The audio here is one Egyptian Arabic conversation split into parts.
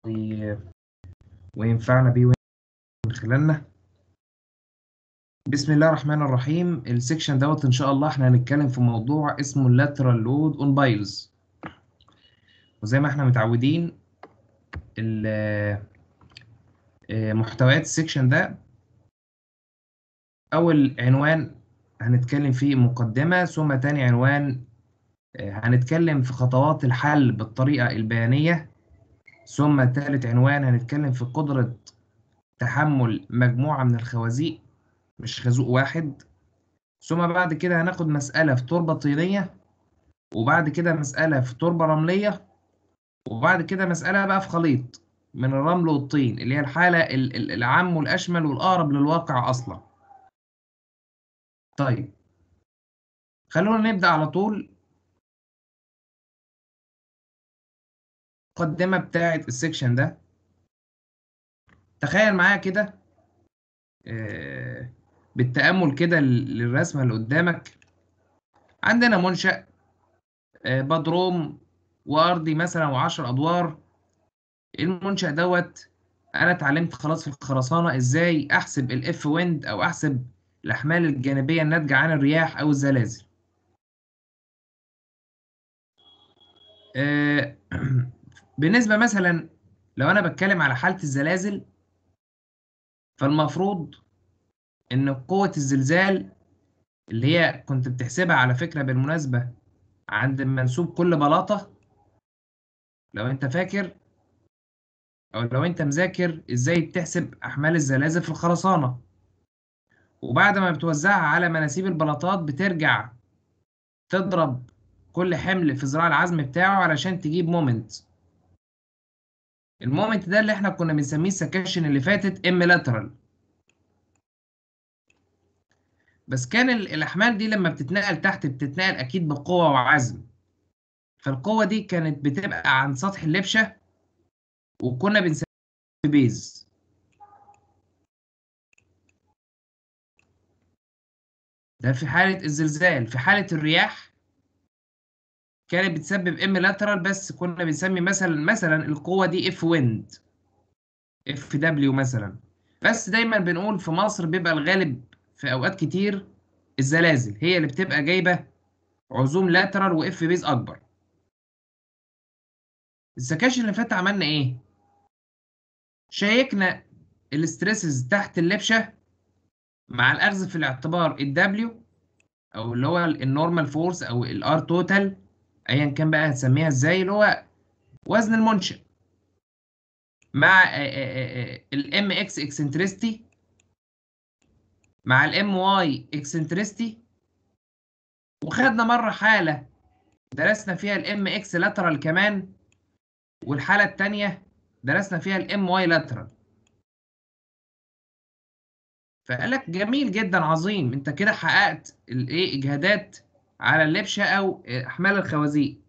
وي- وينفعنا بيه من خلالنا بسم الله الرحمن الرحيم السكشن دوت ان شاء الله احنا هنتكلم في موضوع اسمه اللاترال لود اون بايلز وزي ما احنا متعودين ال- آه، محتويات السكشن ده اول عنوان هنتكلم فيه مقدمة ثم تاني عنوان آه، هنتكلم في خطوات الحل بالطريقة البيانية ثم تالت عنوان هنتكلم في قدرة تحمل مجموعة من الخوازيق مش خازوق واحد ثم بعد كده هناخد مسألة في تربة طينية وبعد كده مسألة في تربة رملية وبعد كده مسألة بقى في خليط من الرمل والطين اللي هي الحالة ال- ال- العام والأشمل والأقرب للواقع أصلا طيب خلونا نبدأ على طول المقدمة بتاعة السكشن ده تخيل معايا كده آه، بالتأمل كده لل- للرسمة اللي قدامك عندنا منشأ آه، بدروم وأرضي مثلا وعشر أدوار المنشأ دوت أنا اتعلمت خلاص في الخرسانة إزاي أحسب الإف ويند أو أحسب الأحمال الجانبية الناتجة عن الرياح أو الزلازل آه، بالنسبة مثلا لو أنا بتكلم على حالة الزلازل فالمفروض إن قوة الزلزال اللي هي كنت بتحسبها على فكرة بالمناسبة عند منسوب كل بلاطة لو أنت فاكر أو لو أنت مذاكر إزاي بتحسب أحمال الزلازل في الخرسانة وبعد ما بتوزعها على مناسيب البلاطات بترجع تضرب كل حمل في ذراع العزم بتاعه علشان تجيب مومنت المومنت ده اللي احنا كنا بنسميه السكاشن اللي فاتت ام لاترال بس كان ال- الاحمال دي لما بتتنقل تحت بتتنقل اكيد بقوه وعزم فالقوه دي كانت بتبقى عن سطح اللبشه وكنا بنسميه بيز ده في حاله الزلزال في حاله الرياح كانت بتسبب ام لاترال بس كنا بنسمي مثلا مثلا القوه دي اف ويند اف دبليو مثلا بس دايما بنقول في مصر بيبقى الغالب في اوقات كتير الزلازل هي اللي بتبقى جايبه عزوم لاترال واف بيز اكبر السكاشن اللي فات عملنا ايه شيكنا الاستريسز تحت اللبشه مع الاخذ في الاعتبار الدبليو او اللي هو النورمال فورس او الار توتال ايا كان بقى هتسميها ازاي اللي هو وزن المنشأ مع الام اكس اكسنتريستي مع الام واي اكسنتريستي وخدنا مره حاله درسنا فيها الام اكس لاترال كمان والحاله الثانيه درسنا فيها الام واي لاترال فقال لك جميل جدا عظيم انت كده حققت الايه اجهادات على اللبشه او احمال الخوازيق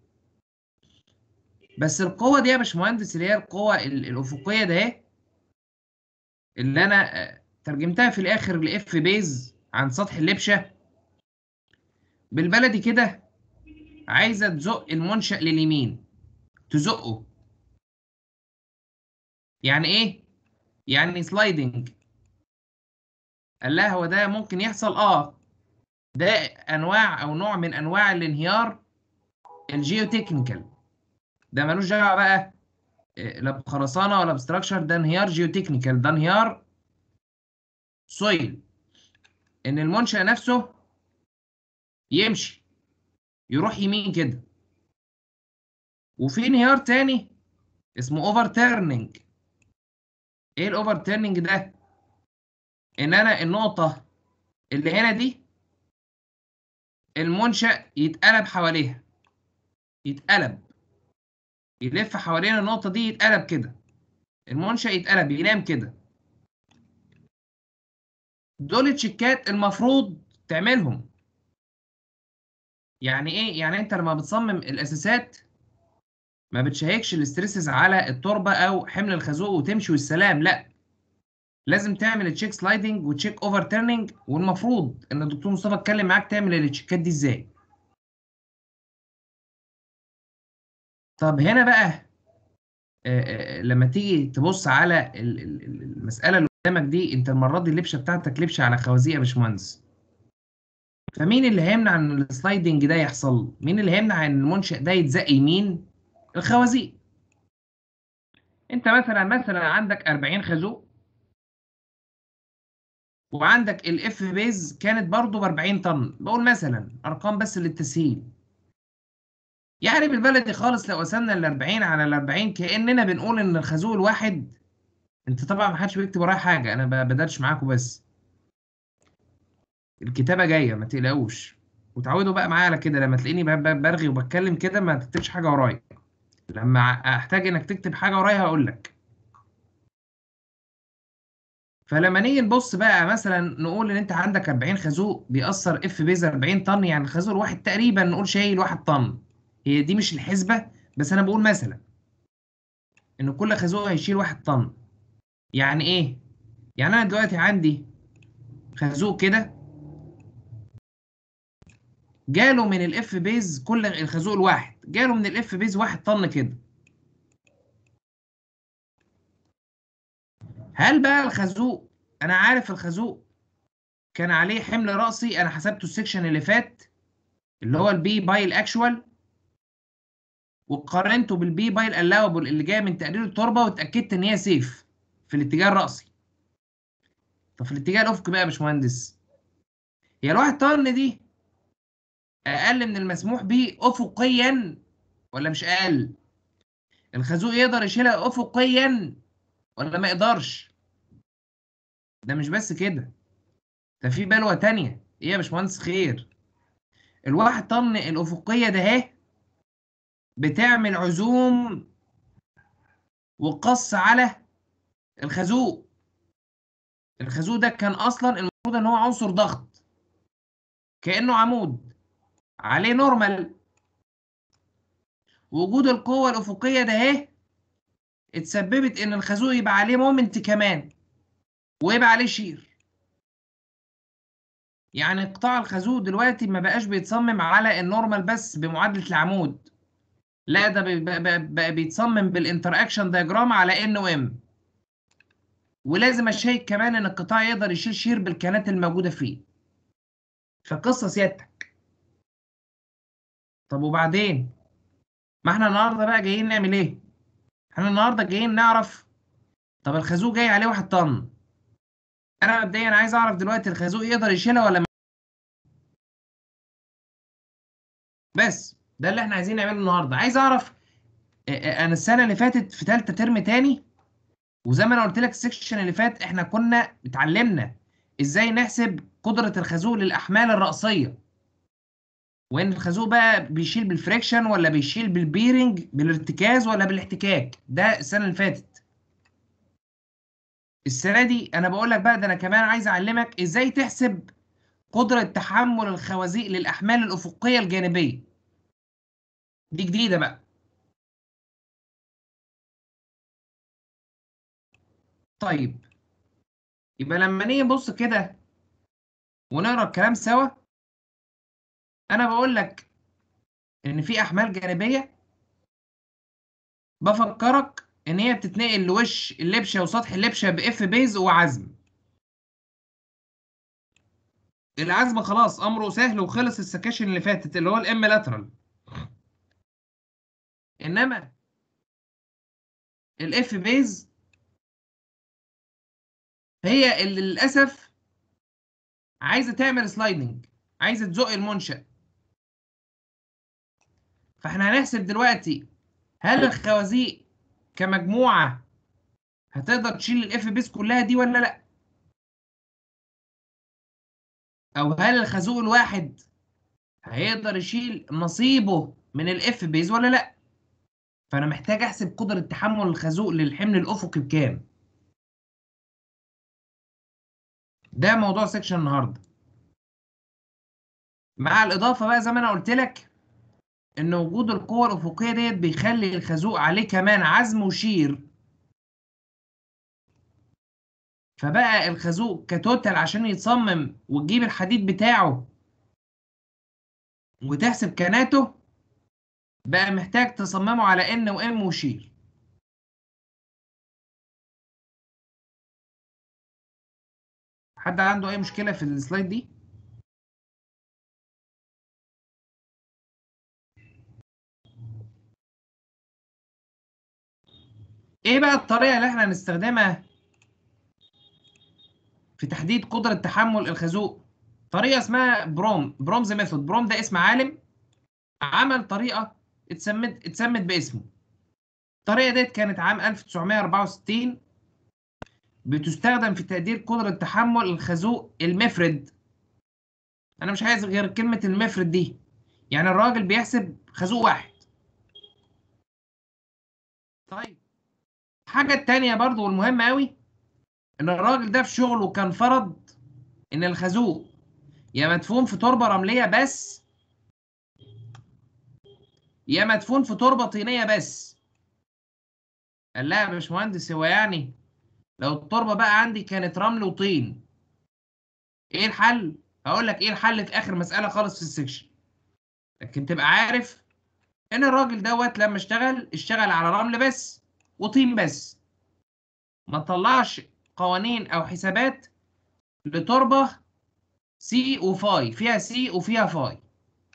بس القوه دي يا باشمهندس اللي هي القوه ال- الافقيه ده اهي اللي انا آه، ترجمتها في الاخر لاف بيز عن سطح اللبشه بالبلدي كده عايزه تزق المنشأ لليمين تزقه يعني ايه يعني سلايدنج قال لها هو ده ممكن يحصل اه ده انواع او نوع من انواع الانهيار الجيوتكنيكال ده ملوش دعوه بقى إيه، لا بخرسانه ولا بستراكشر ده انهيار جيوتكنيكال ده انهيار سويل ان المنشأ نفسه يمشي يروح يمين كده وفي انهيار تاني اسمه اوفر تيرنينج ايه الاوفر تيرنينج ده ان انا النقطه اللي هنا دي المنشأ يتقلب حواليها يتقلب يلف حوالين النقطة دي يتقلب كده المنشأ يتقلب ينام كده دول تشيكات المفروض تعملهم يعني ايه يعني انت لما بتصمم الاساسات ما بتشيكش الاسترسز على التربة او حمل الخازوق وتمشي والسلام لا لازم تعمل تشيك سلايدنج وتشيك اوفر تيرنينج والمفروض ان الدكتور مصطفى اتكلم معاك تعمل التشيكات دي ازاي طب هنا بقى آه، آه، لما تيجي تبص على ال- ال- ال- المساله اللي قدامك دي انت المره دي اللبشه بتاعتك لبشه على خوازيق يا باشمهندس فمين اللي هيمنع ان السلايدنج ده يحصل مين اللي هيمنع ان المنشأ ده يتزق يمين الخوازيق انت مثلا مثلا عندك 40 خازوق وعندك الاف بيز كانت برضو ب 40 طن بقول مثلا ارقام بس للتسهيل يعني بالبلدي خالص لو قسمنا ال 40 على ال 40 كاننا بنقول ان الخازوق الواحد انت طبعا ما حدش بيكتب ورايا حاجه انا ب- بدردش معاكم بس الكتابه جايه ما تقلقوش وتعودوا بقى معايا على كده لما تلاقيني ب- ب- برغي وبتكلم كده ما تكتبش حاجه ورايا لما احتاج انك تكتب حاجه ورايا هقول لك فلما نيجي نبص بقى مثلا نقول ان انت عندك 40 خازوق بيأثر اف بيز 40 طن يعني الخازوق الواحد تقريبا نقول شايل 1 طن هي دي مش الحسبه بس انا بقول مثلا ان كل خازوق هيشيل 1 طن يعني ايه يعني انا دلوقتي عندي خازوق كده جاله من الاف بيز كل الخازوق الواحد جاله من الاف بيز 1 طن كده هل بقى الخازوق انا عارف الخازوق كان عليه حمل رأسي انا حسبته السكشن اللي فات اللي هو البي باي الاكشوال وقارنته بالبي باي الالاوبل اللي جايه من تقرير التربه واتاكدت ان هي سيف في الاتجاه الرأسي طب في الاتجاه الافقي بقى يا باشمهندس هي الواحد طن دي اقل من المسموح به افقيا ولا مش اقل الخازوق يقدر يشيلها افقيا ولا ما يقدرش ده مش بس كده ده في بلوه تانية ايه يا باشمهندس خير الواحد طن الافقيه ده اهي بتعمل عزوم وقص على الخازوق الخازوق ده كان اصلا المفروض ان هو عنصر ضغط كانه عمود عليه نورمال وجود القوه الافقيه ده اهي اتسببت ان الخازوق يبقى عليه مومنت كمان ويبقى عليه شير يعني قطاع الخازوق دلوقتي ما بقاش بيتصمم على النورمال بس بمعادله العمود لا ده بي- بقى, بقى, بقى بيتصمم بالانتر اكشن دايجرام على ان وام ولازم اشيك كمان ان القطاع يقدر يشيل شير بالكانات الموجوده فيه فقصه سيادتك طب وبعدين ما احنا النهارده بقى جايين نعمل ايه احنا النهارده جايين نعرف طب الخازوق جاي عليه واحد طن انا مبدئيا عايز اعرف دلوقتي الخازوق يقدر يشيلها ولا ما بس ده اللي احنا عايزين نعمله النهارده عايز اعرف اه، اه، انا السنه اللي فاتت في ثالثه ترم تاني وزي ما انا قلت لك السكشن اللي فات احنا كنا اتعلمنا ازاي نحسب قدره الخازوق للاحمال الرأسيه وان الخازوق بقى بيشيل بالفريكشن ولا بيشيل بالبيرنج بالارتكاز ولا بالاحتكاك ده السنه اللي فاتت السنه دي انا بقول لك بقى ده انا كمان عايز اعلمك ازاي تحسب قدره تحمل الخوازيق للاحمال الافقيه الجانبيه دي جديده بقى طيب يبقى لما نيجي نبص كده ونقرا الكلام سوا انا بقول لك ان في احمال جانبيه بفكرك ان هي بتتنقل لوش اللبشه وسطح اللبشه باف بيز وعزم العزم خلاص امره سهل وخلص السكاشن اللي فاتت اللي هو الام لاترال انما الاف بيز هي اللي للاسف عايزه تعمل سلايدنج عايزه تزق المنشأ فاحنا هنحسب دلوقتي هل الخوازيق كمجموعه هتقدر تشيل الاف بيز كلها دي ولا لا او هل الخازوق الواحد هيقدر يشيل نصيبه من الاف بيز ولا لا فانا محتاج احسب قدره تحمل الخازوق للحمل الافقي بكام ده موضوع سيكشن النهارده مع الاضافه بقى زي ما انا قلت لك ان وجود القوه الافقيه ديت بيخلي الخازوق عليه كمان عزم وشير فبقى الخازوق كتوتال عشان يتصمم وتجيب الحديد بتاعه وتحسب كناته بقى محتاج تصممه على ان وام وشير حد عنده اي مشكله في السلايد دي ايه بقى الطريقه اللي احنا هنستخدمها في تحديد قدره تحمل الخازوق طريقه اسمها بروم برومز ميثود بروم ده اسم عالم عمل طريقه اتسمت اتسمت باسمه الطريقه ديت كانت عام 1964 بتستخدم في تقدير قدره تحمل الخازوق المفرد انا مش عايز غير كلمه المفرد دي يعني الراجل بيحسب خازوق واحد طيب الحاجه التانية برضو والمهمه قوي ان الراجل ده في شغله كان فرض ان الخازوق يا مدفون في تربه رمليه بس يا مدفون في تربه طينيه بس قال لا يا باشمهندس هو يعني لو التربه بقى عندي كانت رمل وطين ايه الحل هقول لك ايه الحل في اخر مساله خالص في السكشن لكن تبقى عارف ان الراجل دوت لما اشتغل اشتغل على رمل بس وطين بس ما طلعش قوانين او حسابات لتربه سي وفاي فيها سي وفيها فاي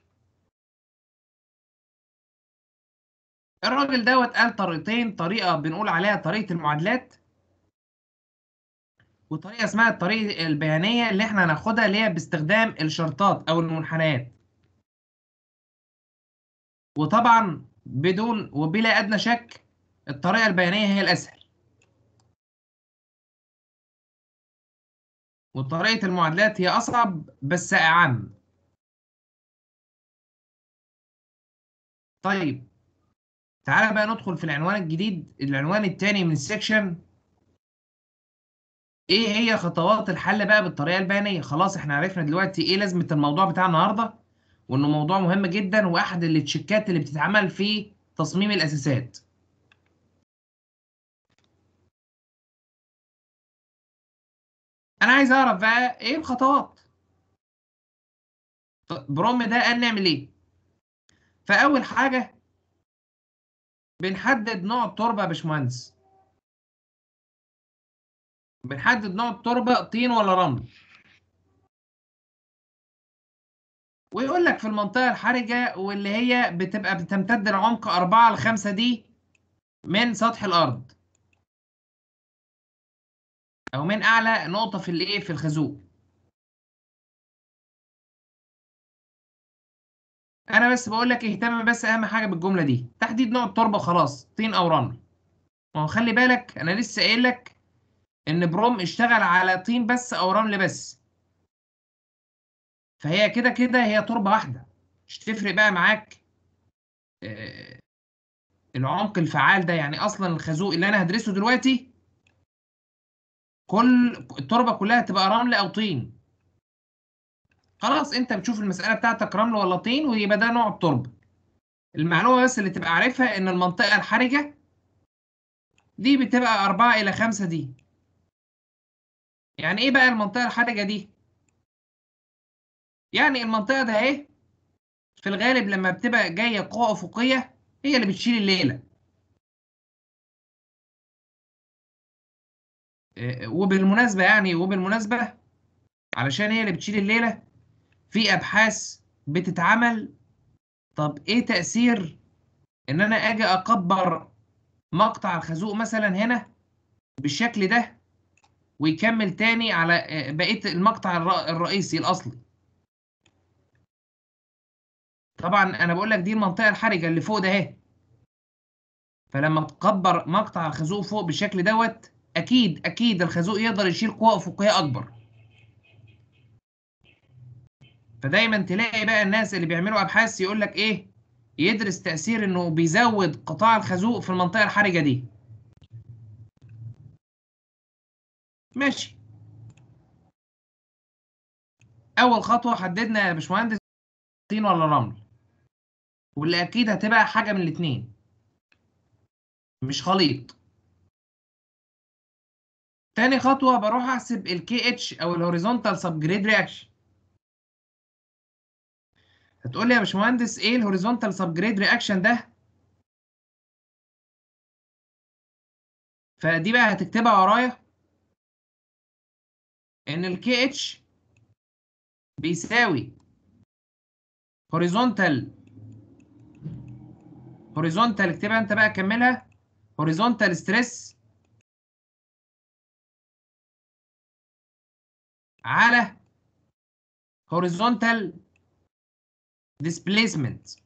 الراجل دوت قال طريقتين طريقه بنقول عليها طريقه المعادلات وطريقه اسمها الطريقه البيانيه اللي احنا هناخدها اللي هي باستخدام الشرطات او المنحنيات وطبعا بدون وبلا ادنى شك الطريقه البيانيه هي الاسهل وطريقه المعادلات هي اصعب بس اعم طيب تعالى بقى ندخل في العنوان الجديد العنوان الثاني من السكشن ايه هي خطوات الحل بقى بالطريقه البيانيه خلاص احنا عرفنا دلوقتي ايه لازمه الموضوع بتاع النهارده وانه موضوع مهم جدا واحد التشيكات اللي بتتعمل في تصميم الاساسات انا عايز اعرف بقى ايه الخطوات بروم ده قال نعمل ايه فاول حاجه بنحدد نوع التربه يا باشمهندس بنحدد نوع التربه طين ولا رمل ويقول لك في المنطقه الحرجه واللي هي بتبقى بتمتد لعمق 4 ل 5 دي من سطح الارض او من اعلى نقطه في الايه في الخازوق انا بس بقول لك اهتم بس اهم حاجه بالجمله دي تحديد نوع التربه خلاص طين او رمل ما هو خلي بالك انا لسه قايل لك ان بروم اشتغل على طين بس او رمل بس فهي كده كده هي تربه واحده مش تفرق بقى معاك آه العمق الفعال ده يعني اصلا الخازوق اللي انا هدرسه دلوقتي كل التربه كلها تبقى رمل او طين خلاص انت بتشوف المساله بتاعتك رمل ولا طين ويبقى ده نوع التربه المعلومه بس اللي تبقى عارفها ان المنطقه الحرجه دي بتبقى 4 الى 5 دي يعني ايه بقى المنطقه الحرجه دي يعني المنطقه ده اهي في الغالب لما بتبقى جايه قوه افقيه هي اللي بتشيل الليله وبالمناسبه يعني وبالمناسبه علشان هي اللي بتشيل الليله في ابحاث بتتعمل طب ايه تاثير ان انا اجي اكبر مقطع الخازوق مثلا هنا بالشكل ده ويكمل تاني على بقيه المقطع الرئيسي الاصلي طبعا انا بقول لك دي المنطقه الحرجه اللي فوق ده اهي فلما تكبر مقطع الخازوق فوق بالشكل دوت اكيد اكيد الخازوق يقدر يشيل قوه افقيه اكبر فدايما تلاقي بقى الناس اللي بيعملوا ابحاث يقول لك ايه يدرس تاثير انه بيزود قطاع الخازوق في المنطقه الحرجه دي ماشي اول خطوه حددنا يا باشمهندس طين ولا رمل واللي اكيد هتبقى حاجه من الاثنين مش خليط تاني خطوه بروح احسب الكي اتش او الهوريزونتال سب جريد رياكشن هتقول لي يا باشمهندس ايه الهوريزونتال سب جريد رياكشن ده فدي بقى هتكتبها ورايا ان الكي اتش بيساوي هوريزونتال هوريزونتال اكتبها انت بقى كملها هوريزونتال ستريس على horizontal displacement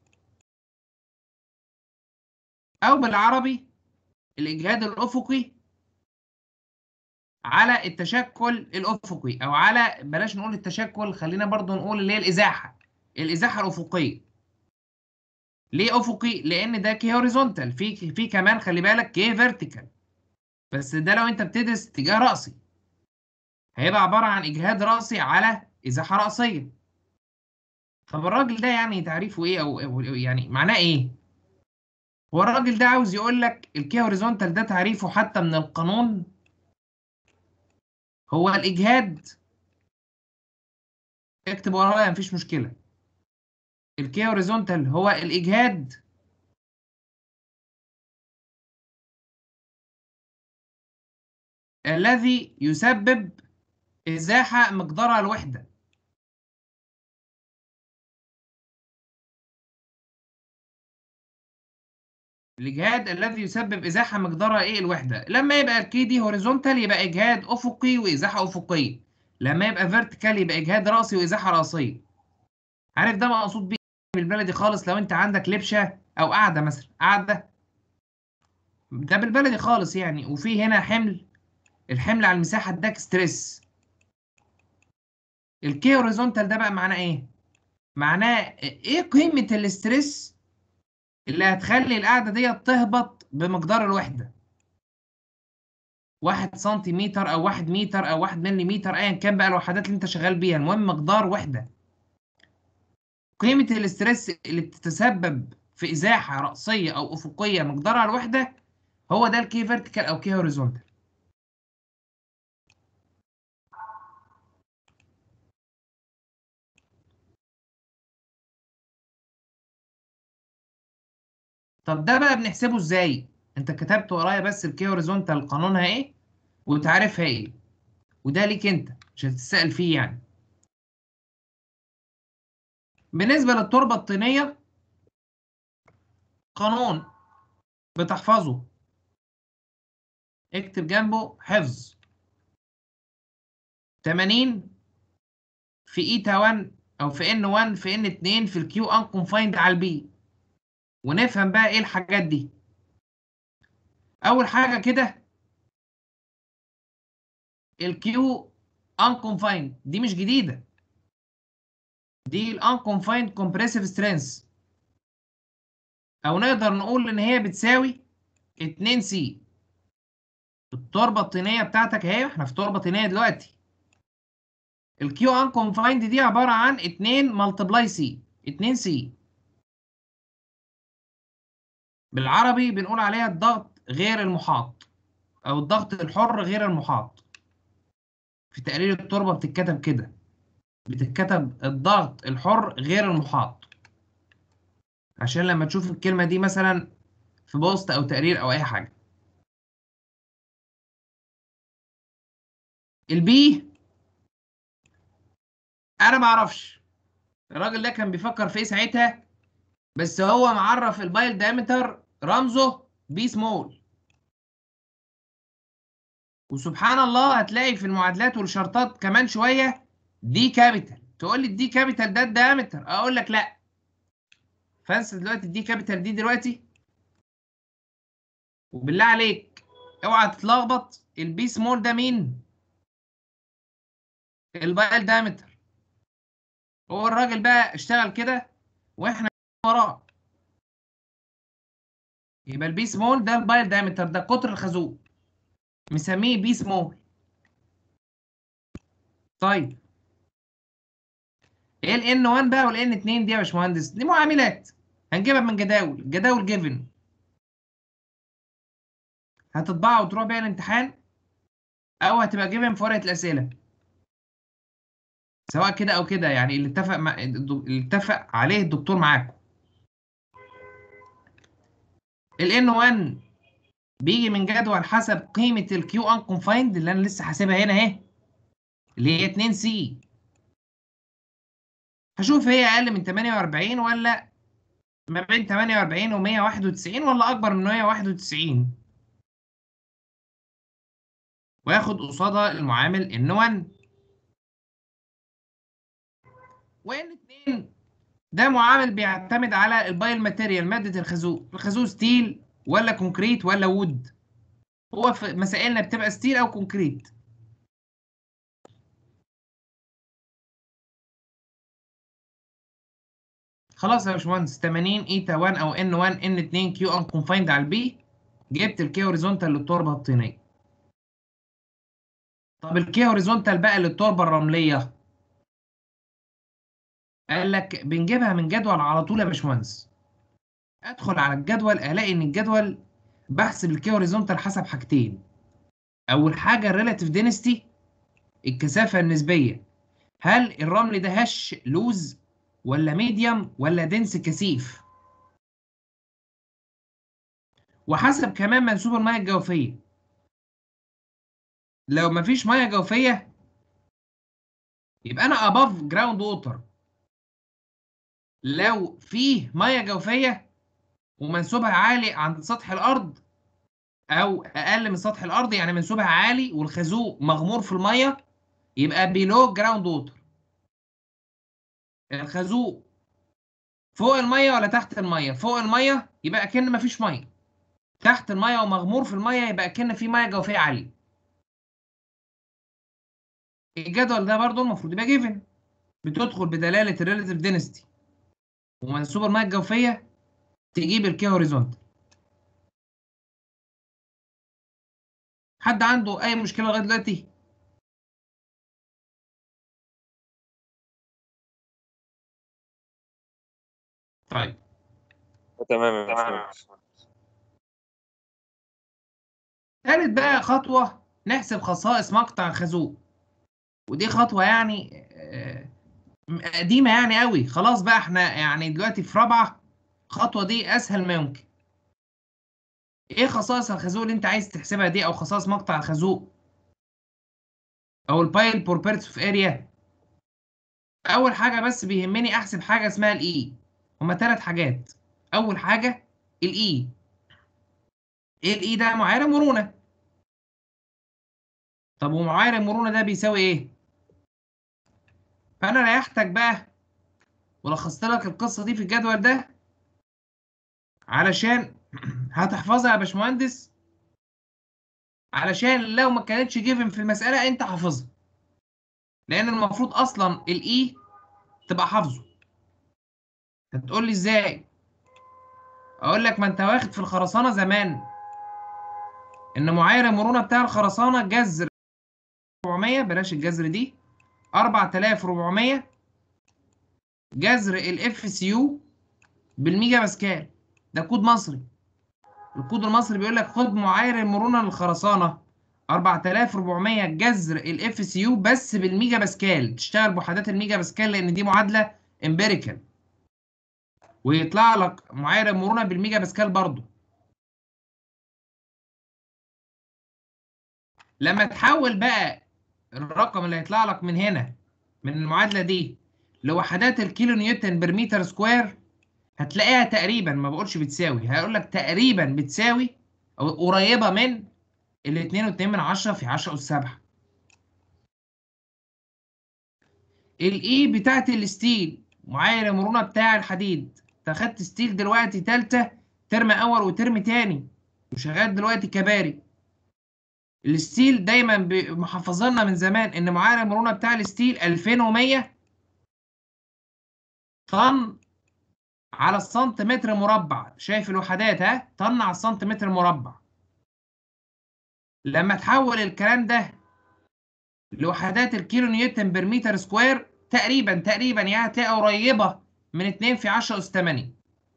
أو بالعربي الإجهاد الأفقي على التشكل الأفقي أو على بلاش نقول التشكل خلينا برضو نقول اللي هي الإزاحة الإزاحة الأفقية ليه أفقي؟ لأن ده كي هوريزونتال في في كمان خلي بالك كي فيرتيكال بس ده لو أنت بتدرس اتجاه رأسي هيبقى عبارة عن إجهاد رأسي على إزاحة رأسية طب الراجل ده يعني تعريفه إيه أو أو يعني معناه إيه؟ هو الراجل ده عاوز يقول لك الكي هوريزونتال ده تعريفه حتى من القانون هو الإجهاد اكتب ورايا مفيش مشكلة الكي هوريزونتال هو الإجهاد الذي يسبب إزاحة مقدارها الوحدة الإجهاد الذي يسبب إزاحة مقدارها إيه الوحدة لما يبقى الكي دي هوريزونتال يبقى إجهاد أفقي وإزاحة أفقية لما يبقى فيرتيكال يبقى إجهاد رأسي وإزاحة رأسية عارف ده مقصود بيه بالبلدي خالص لو أنت عندك لبشة أو قاعدة مثلا قاعدة ده بالبلدي خالص يعني وفي هنا حمل الحمل على المساحة اداك ستريس الكي هوريزونتال ده بقى معناه ايه؟ معناه ايه قيمة الاسترس اللي هتخلي القاعدة ديت تهبط بمقدار الوحدة؟ واحد سنتيمتر او واحد متر او واحد مليمتر ايا كان بقى الوحدات اللي انت شغال بيها المهم مقدار وحدة قيمة الاسترس اللي بتتسبب في ازاحة رأسية او افقية مقدارها الوحدة هو ده الكي فيرتيكال او كي هوريزونتال طب ده بقى بنحسبه ازاي؟ انت كتبت ورايا بس الكي هوريزونتال قانونها ايه وتعرفها ايه وده ليك انت مش هتتسأل فيه يعني بالنسبة للتربة الطينية قانون بتحفظه اكتب جنبه حفظ 80 في ايتا 1 او في ان 1 في ان 2 في الكيو ان كونفايند على البي ونفهم بقى ايه الحاجات دي اول حاجه كده الكيو unconfined دي مش جديده دي ال unconfined compressive strength او نقدر نقول ان هي بتساوي 2 سي التربه الطينيه بتاعتك اهي احنا في تربه طينيه دلوقتي الكيو unconfined دي عباره عن 2 ملتبلاي سي 2 سي بالعربي بنقول عليها الضغط غير المحاط او الضغط الحر غير المحاط في تقرير التربة بتتكتب كده بتتكتب الضغط الحر غير المحاط عشان لما تشوف الكلمة دي مثلا في بوست او تقرير او اي حاجة البي انا معرفش الراجل ده كان بيفكر في ايه ساعتها بس هو معرف البايل دايمتر رمزه بي سمول وسبحان الله هتلاقي في المعادلات والشرطات كمان شويه دي كابيتال تقول لي الدي كابيتال ده الدايمتر اقول لك لا فانسى دلوقتي الدي كابيتال دي دلوقتي وبالله عليك اوعى تتلخبط البي سمول ده مين البايل دايمتر هو الراجل بقى اشتغل كده واحنا وراه يبقى البي سمول ده البايل دايمتر ده قطر الخازوق مسميه بي سمول طيب ايه ال ان 1 بقى وال ان 2 دي يا باشمهندس دي معاملات هنجيبها من جداول جداول جيفن هتطبعها وتروح بيها الامتحان او هتبقى جيفن في ورقه الاسئله سواء كده او كده يعني اللي اتفق مع اللي اتفق عليه الدكتور معاكم ال N1 بيجي من جدول حسب قيمة ال Q unconfined اللي أنا لسه حاسبها هنا أهي اللي هي 2 سي هشوف هي اقل من 48 ولا ما بين 48 و 191 ولا اكبر من 191 واخد قصادها المعامل ان 1 وان 2 ده معامل بيعتمد على البايل ماتيريال ماده الخازوق الخازوق ستيل ولا كونكريت ولا وود هو في مسائلنا بتبقى ستيل او كونكريت خلاص يا باشمهندس 80 ايتا 1 او ان 1 ان 2 كيو ان كونفايند على البي جبت الكي هوريزونتال للتربه الطينيه طب الكي هوريزونتال بقى للتربه الرمليه قال لك بنجيبها من جدول على طول يا باشمهندس ادخل على الجدول الاقي ان الجدول بحسب الكي هوريزونتال حسب حاجتين اول حاجه الريلاتيف دينستي الكثافه النسبيه هل الرمل ده هش لوز ولا ميديوم ولا دنس كثيف وحسب كمان منسوب الميه الجوفيه لو مفيش ميه جوفيه يبقى انا above جراوند ووتر لو فيه ميه جوفيه ومنسوبها عالي عند سطح الارض او اقل من سطح الارض يعني منسوبها عالي والخازوق مغمور في الميه يبقى بيلو جراوند ووتر الخازوق فوق الميه ولا تحت الميه فوق الميه يبقى كأن مفيش ميه تحت الميه ومغمور في الميه يبقى كأن في ميه جوفيه عاليه الجدول ده برضو المفروض يبقى جيفن بتدخل بدلاله الريلاتيف دينستي ومنسوب الميه الجوفيه تجيب الكي هوريزونتال حد عنده اي مشكله لغايه دلوقتي طيب تمام يا باشمهندس ثالث بقى خطوه نحسب خصائص مقطع الخازوق ودي خطوه يعني آه، قديمه يعني قوي خلاص بقى احنا يعني دلوقتي في رابعه الخطوه دي اسهل ما يمكن ايه خصائص الخازوق اللي انت عايز تحسبها دي او خصائص مقطع الخازوق او البايل بروبرتيز اوف اريا اول حاجه بس بيهمني احسب حاجه اسمها الاي هما ثلاث حاجات اول حاجه الاي ايه الاي ده معايير مرونه طب ومعايير المرونه ده بيساوي ايه فانا ريحتك بقى ولخصت لك القصه دي في الجدول ده علشان هتحفظها يا باشمهندس علشان لو ما كانتش جيفن في المساله انت حافظها لان المفروض اصلا الاي تبقى حافظه هتقول لي ازاي اقول لك ما انت واخد في الخرسانه زمان ان معايير المرونه بتاع الخرسانه جذر 400 بلاش الجذر دي 4400 جذر الاف سي يو بالميجا باسكال ده كود مصري الكود المصري بيقول لك خد معايير المرونه للخرسانه 4400 جذر الاف سي يو بس بالميجا باسكال تشتغل بوحدات الميجا باسكال لان دي معادله امبيريكال ويطلع لك معايير المرونه بالميجا باسكال برضه لما تحول بقى الرقم اللي هيطلع لك من هنا من المعادله دي لوحدات الكيلو نيوتن بر متر سكوير هتلاقيها تقريبا ما بقولش بتساوي هقول لك تقريبا بتساوي او قريبه من ال 2.2 من 10 في 10 اس 7 الاي بتاعت الستيل معايير المرونه بتاع الحديد انت اخدت ستيل دلوقتي تالتة ترم اول وترم تاني وشغال دلوقتي كباري الستيل دايما ب- محفظنا من زمان ان معايير المرونه بتاع الستيل 2100 طن على السنتيمتر مربع شايف الوحدات ها طن على السنتيمتر مربع لما تحول الكلام ده لوحدات الكيلو نيوتن بر متر سكوير تقريبا تقريبا يعني هتلاقي قريبه من 2 في 10 اس 8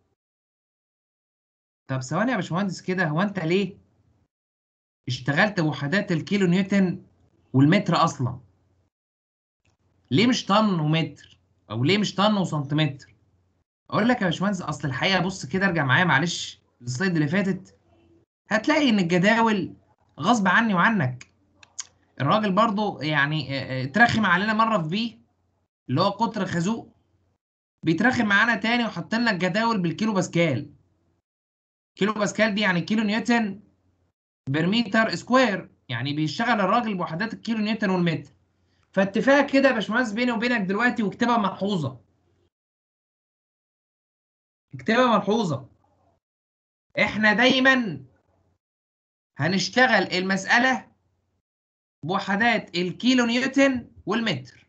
طب ثواني يا باشمهندس كده هو انت ليه اشتغلت بوحدات الكيلو نيوتن والمتر اصلا ليه مش طن ومتر او ليه مش طن وسنتيمتر اقول لك يا باشمهندس اصل الحقيقه بص كده ارجع معايا معلش السلايد اللي فاتت هتلاقي ان الجداول غصب عني وعنك الراجل برضو يعني آه، آه، اترخم علينا مره في بي اللي هو قطر خازوق بيترخم معانا تاني وحط لنا الجداول بالكيلو باسكال كيلو باسكال دي يعني كيلو نيوتن برميتر سكوير يعني بيشتغل الراجل بوحدات الكيلو نيوتن والمتر فاتفاق كده يا باشمهندس بيني وبينك دلوقتي واكتبها ملحوظه اكتبها ملحوظه احنا دايما هنشتغل المساله بوحدات الكيلو نيوتن والمتر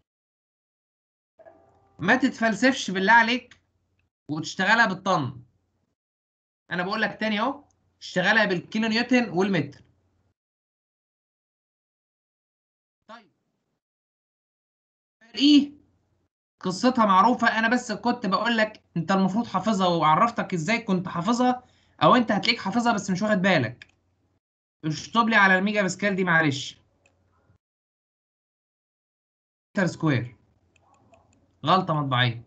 ما تتفلسفش بالله عليك وتشتغلها بالطن انا بقول لك تاني اهو اشتغلها بالكيلو نيوتن والمتر طيب ايه قصتها معروفة انا بس كنت بقول لك انت المفروض حافظها وعرفتك ازاي كنت حافظها او انت هتلاقيك حافظها بس مش واخد بالك اشطب لي على الميجا باسكال دي معلش متر سكوير غلطة مطبعية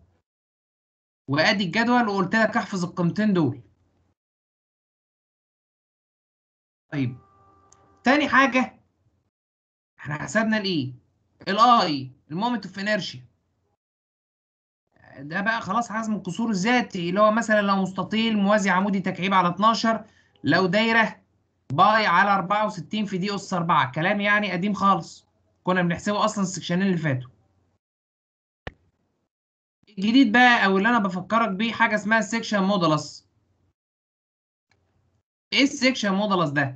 وادي الجدول وقلت لك احفظ القيمتين دول طيب تاني حاجة احنا حسبنا الايه الاي المومنت اوف انرشيا ده بقى خلاص حجم القصور الذاتي اللي هو مثلا لو مستطيل موازي عمودي تكعيب على 12 لو دايرة باي على 64 في دي أس 4 كلام يعني قديم خالص كنا بنحسبه أصلا السكشنين اللي فاتوا الجديد بقى أو اللي أنا بفكرك بيه حاجة اسمها السكشن مودولس إيه السكشن مودولس ده؟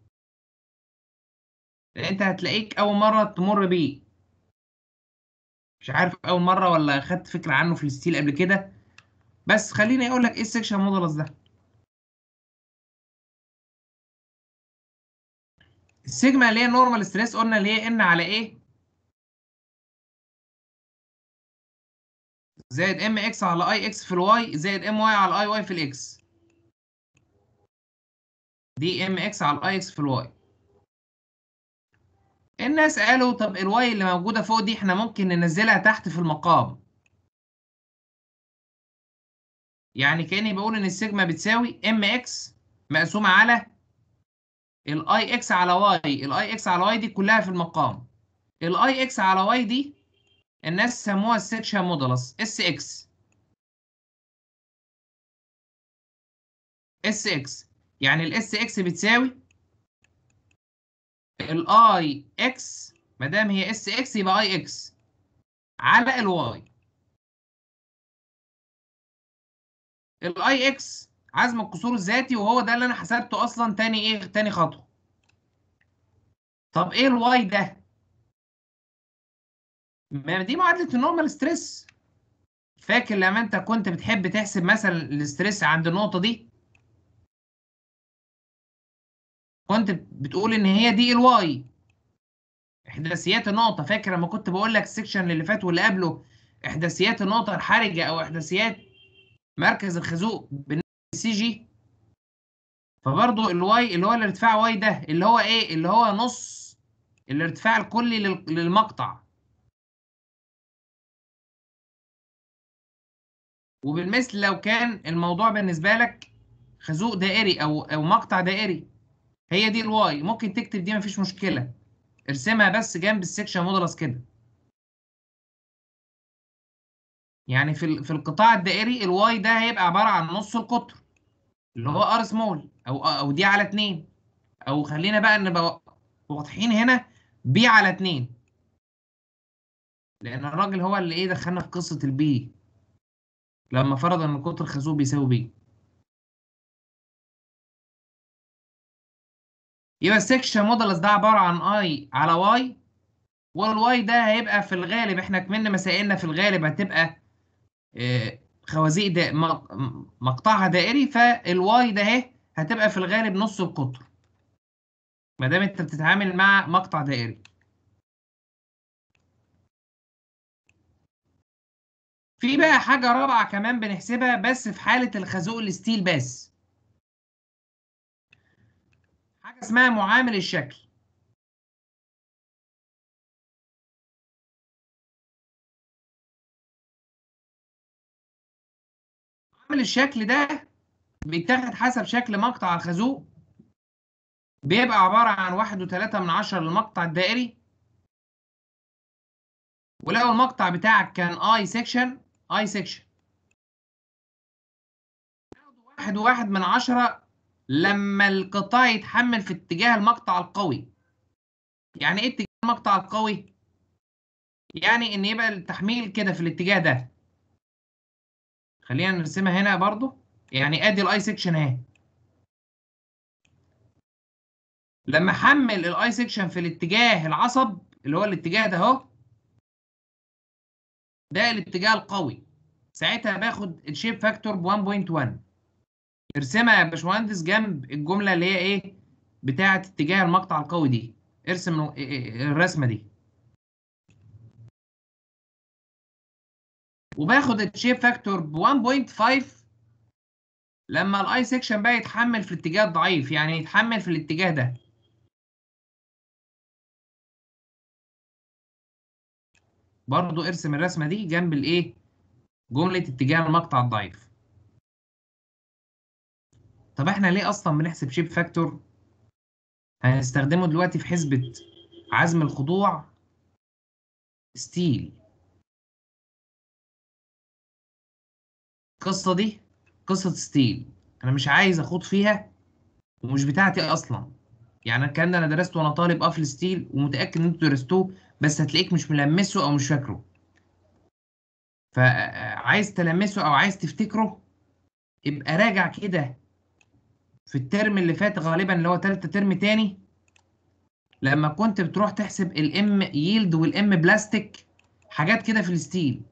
أنت هتلاقيك أول مرة تمر بيه مش عارف أول مرة ولا خدت فكرة عنه في الستيل قبل كده بس خليني أقول لك إيه السكشن مودولس ده السيجما اللي هي نورمال ستريس قلنا اللي هي ان على ايه زائد ام اكس على اي اكس في الواي زائد ام واي على اي واي في الاكس دي ام اكس على اي اكس في الواي الناس قالوا طب الواي اللي موجوده فوق دي احنا ممكن ننزلها تحت في المقام يعني كاني بقول ان السيجما بتساوي ام اكس مقسومه على الاي اكس على واي الاي اكس على واي دي كلها في المقام الاي اكس على واي دي الناس سموها السكشن مودولس اس اكس اس اكس يعني الاس اكس بتساوي الاي اكس ما دام هي اس اكس يبقى اي اكس على الواي الاي اكس عزم القصور الذاتي وهو ده اللي انا حسبته اصلا تاني ايه تاني خطوه طب ايه الواي ده ما دي معادله النورمال ستريس فاكر لما انت كنت بتحب تحسب مثلا الاستريس عند النقطه دي كنت بتقول ان هي دي الواي احداثيات النقطه فاكر لما كنت بقول لك السكشن اللي فات واللي قبله احداثيات النقطه الحرجه او احداثيات مركز الخازوق بالنسبه للسي جي فبرضه الواي اللي هو الارتفاع واي ده اللي هو ايه اللي هو نص الارتفاع الكلي لل- للمقطع وبالمثل لو كان الموضوع بالنسبه لك خازوق دائري او او مقطع دائري هي دي الواي ممكن تكتب دي مفيش مشكله ارسمها بس جنب السكشن مودولس كده يعني في ال- في القطاع الدائري الواي ده هيبقى عباره عن نص القطر اللي هو ار سمول او او دي على 2 او خلينا بقى نبقى واضحين هنا بي على 2 لان الراجل هو اللي ايه دخلنا في قصه البي لما فرض ان قطر الخازوق بيساوي بي يبقى السكشن مودولس ده عباره عن اي على واي والواي ده هيبقى في الغالب احنا كمان مسائلنا في الغالب هتبقى آه، خوازيق دا م- مقطعها دائري فالواي ده اهي هتبقى في الغالب نص القطر ما دام انت بتتعامل مع مقطع دائري في بقى حاجة رابعة كمان بنحسبها بس في حالة الخازوق الستيل بس حاجة اسمها معامل الشكل معامل الشكل ده بيتاخد حسب شكل مقطع الخازوق بيبقى عبارة عن واحد وتلاتة من عشرة للمقطع الدائري ولو المقطع بتاعك كان اي سيكشن اي سيكشن واحد وواحد من عشرة لما القطاع يتحمل في اتجاه المقطع القوي يعني ايه اتجاه المقطع القوي؟ يعني ان يبقى التحميل كده في الاتجاه ده خلينا نرسمها هنا برضو يعني ادي الاي سيكشن اهي لما احمل الاي سيكشن في الاتجاه العصب اللي هو الاتجاه ده اهو ده الاتجاه القوي ساعتها باخد الشيب فاكتور ب 1.1 ارسمها يا باشمهندس جنب الجمله اللي هي ايه بتاعه اتجاه المقطع القوي دي ارسم الرسمه دي وباخد الشيب فاكتور ب 1.5 لما الاي سيكشن بقى يتحمل في الاتجاه الضعيف يعني يتحمل في الاتجاه ده برضو ارسم الرسمه دي جنب الايه جمله اتجاه المقطع الضعيف طب احنا ليه اصلا بنحسب شيب فاكتور هنستخدمه دلوقتي في حسبه عزم الخضوع ستيل القصه دي قصه ستيل انا مش عايز اخوض فيها ومش بتاعتي اصلا يعني الكلام ده انا درسته وانا طالب اه في الستيل ومتاكد ان انتوا درستوه بس هتلاقيك مش ملمسه او مش فاكره فعايز تلمسه او عايز تفتكره يبقى راجع كده في الترم اللي فات غالبا اللي هو تالتة ترم تاني لما كنت بتروح تحسب الام ييلد والام بلاستيك حاجات كده في الستيل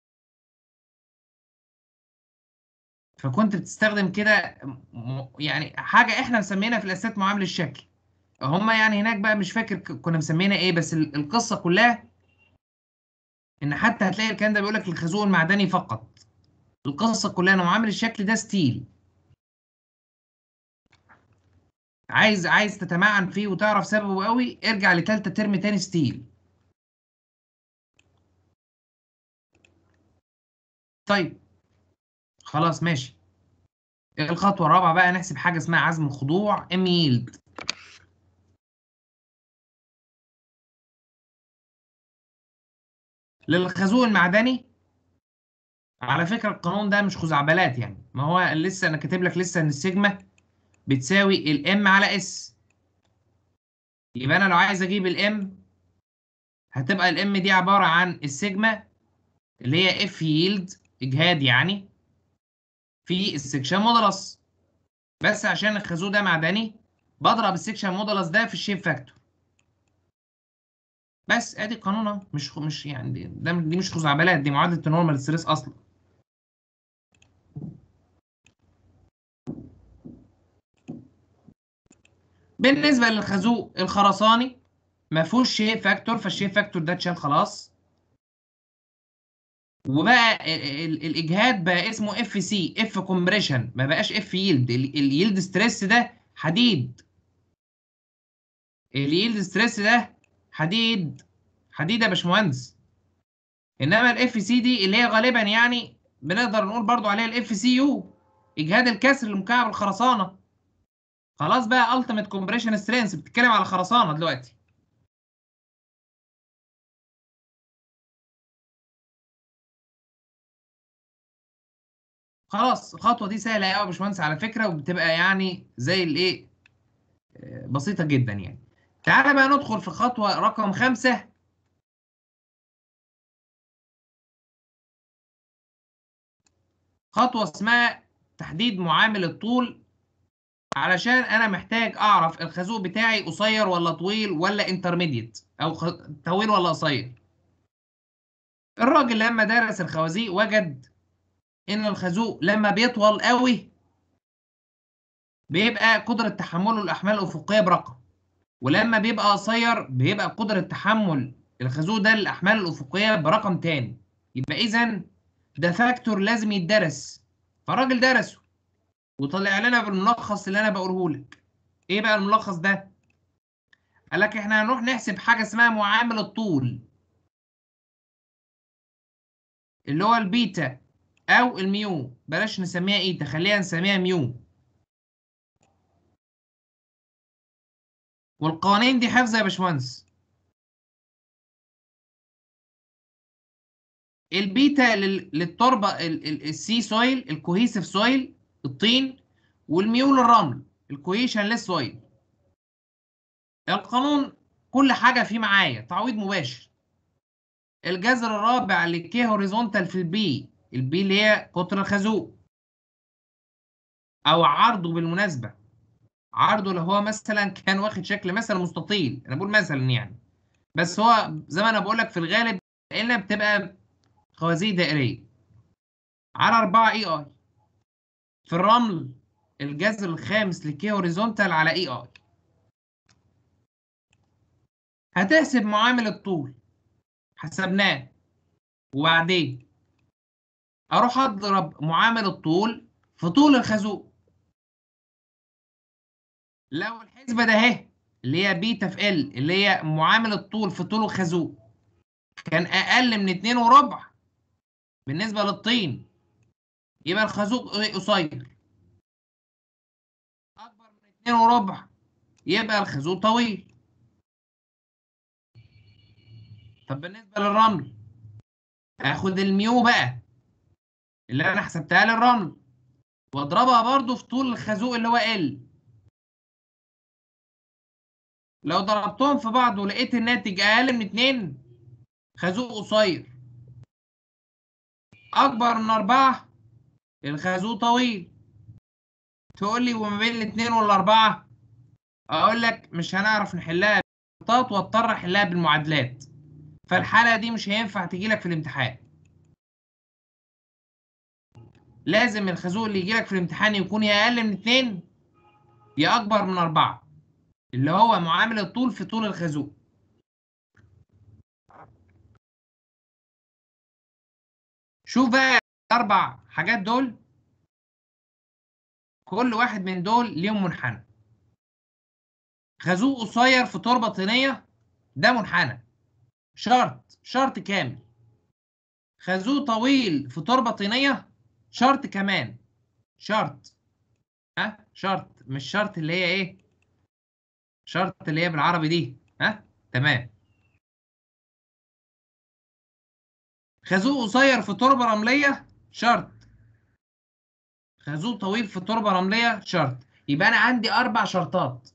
فكنت بتستخدم كده يعني حاجه احنا مسمينها في الاساسات معامل الشكل هما يعني هناك بقى مش فاكر كنا مسمينها ايه بس القصه كلها ان حتى هتلاقي الكلام ده بيقول لك الخازوق المعدني فقط القصه كلها ان معامل الشكل ده ستيل عايز عايز تتمعن فيه وتعرف سببه قوي ارجع لتالتة ترم تاني ستيل طيب خلاص ماشي الخطوة الرابعة بقى نحسب حاجة اسمها عزم الخضوع ام ييلد للخازوق المعدني على فكرة القانون ده مش خزعبلات يعني ما هو لسه انا كاتب لك لسه ان السيجما بتساوي الام على اس يبقى انا لو عايز اجيب الام هتبقى الام دي عبارة عن السيجما اللي هي اف ييلد اجهاد يعني في السكشن مودولس بس عشان الخازوق ده معدني بضرب السكشن مودولس ده في الشيب فاكتور بس ادي القانون اهو مش مش يعني دي, ده دي مش خزعبلات دي معادله النورمال ستريس اصلا بالنسبه للخازوق الخرساني ما فيهوش شيب فاكتور فالشيب فاكتور ده اتشال خلاص وبقى الاجهاد بقى اسمه اف سي اف كومبريشن ما بقاش اف ييلد الييلد ستريس ده حديد الييلد ستريس ده حديد حديد يا باشمهندس انما الاف سي دي اللي هي غالبا يعني بنقدر نقول برضو عليها الاف سي يو اجهاد الكسر المكعب الخرسانه خلاص بقى التيميت كومبريشن سترينث بتتكلم على خرسانه دلوقتي خلاص الخطوه دي سهله قوي يا باشمهندس على فكره وبتبقى يعني زي الايه بسيطه جدا يعني تعالى بقى ندخل في خطوه رقم خمسة خطوه اسمها تحديد معامل الطول علشان انا محتاج اعرف الخازوق بتاعي قصير ولا طويل ولا انترميديت او خ... طويل ولا قصير الراجل لما درس الخوازيق وجد ان الخازوق لما بيطول قوي بيبقى قدرة تحمله الأحمال الأفقية برقم ولما بيبقى قصير بيبقى قدرة تحمل الخازوق ده للأحمال الأفقية برقم تاني يبقى إذا ده فاكتور لازم يتدرس فالراجل درسه وطلع لنا بالملخص اللي أنا بقوله لك إيه بقى الملخص ده؟ قال لك إحنا هنروح نحسب حاجة اسمها معامل الطول اللي هو البيتا او الميو بلاش نسميها ايتا خلينا نسميها ميو والقوانين دي حفظ يا باشمهندس البيتا لل- للتربه السي سويل الكوهيسيف سويل الطين والميول الرمل الكوهيشن ليس سويل القانون كل حاجه فيه معايا تعويض مباشر الجذر الرابع للكي هوريزونتال في البي البي اللي هي قطر الخازوق او عرضه بالمناسبه عرضه اللي هو مثلا كان واخد شكل مثلا مستطيل انا بقول مثلا يعني بس هو زي ما انا بقول لك في الغالب الا بتبقى خوازيق دائريه على 4 اي اي في الرمل الجذر الخامس لكي هوريزونتال على اي اي هتحسب معامل الطول حسبناه وبعدين اروح اضرب معامل الطول في طول الخازوق لو الحسبه ده اهي اللي هي بيتا في ال اللي هي معامل الطول في طول الخازوق كان اقل من اتنين وربع بالنسبه للطين يبقى الخازوق قصير اكبر من اتنين وربع يبقى الخازوق طويل طب بالنسبه للرمل اخد الميو بقى اللي انا حسبتها للرمل واضربها برضو في طول الخازوق اللي هو ال لو ضربتهم في بعض ولقيت الناتج اقل من اتنين خازوق قصير اكبر من اربعة الخازوق طويل تقول لي وما بين الاتنين والاربعة اقول لك مش هنعرف نحلها بالخطات واضطر احلها بالمعادلات فالحالة دي مش هينفع تجيلك في الامتحان لازم الخازوق اللي يجيلك في الامتحان يكون يا اقل من اتنين يا اكبر من اربعة اللي هو معامل الطول في طول الخازوق شوف بقى الاربع حاجات دول كل واحد من دول ليهم منحنى خازوق قصير في تربة طينية ده منحنى شرط شرط كامل خازوق طويل في تربة طينية شرط كمان شرط ها شرط مش شرط اللي هي ايه شرط اللي هي بالعربي دي ها تمام خازوق قصير في تربة رملية شرط خازوق طويل في تربة رملية شرط يبقى أنا عندي أربع شرطات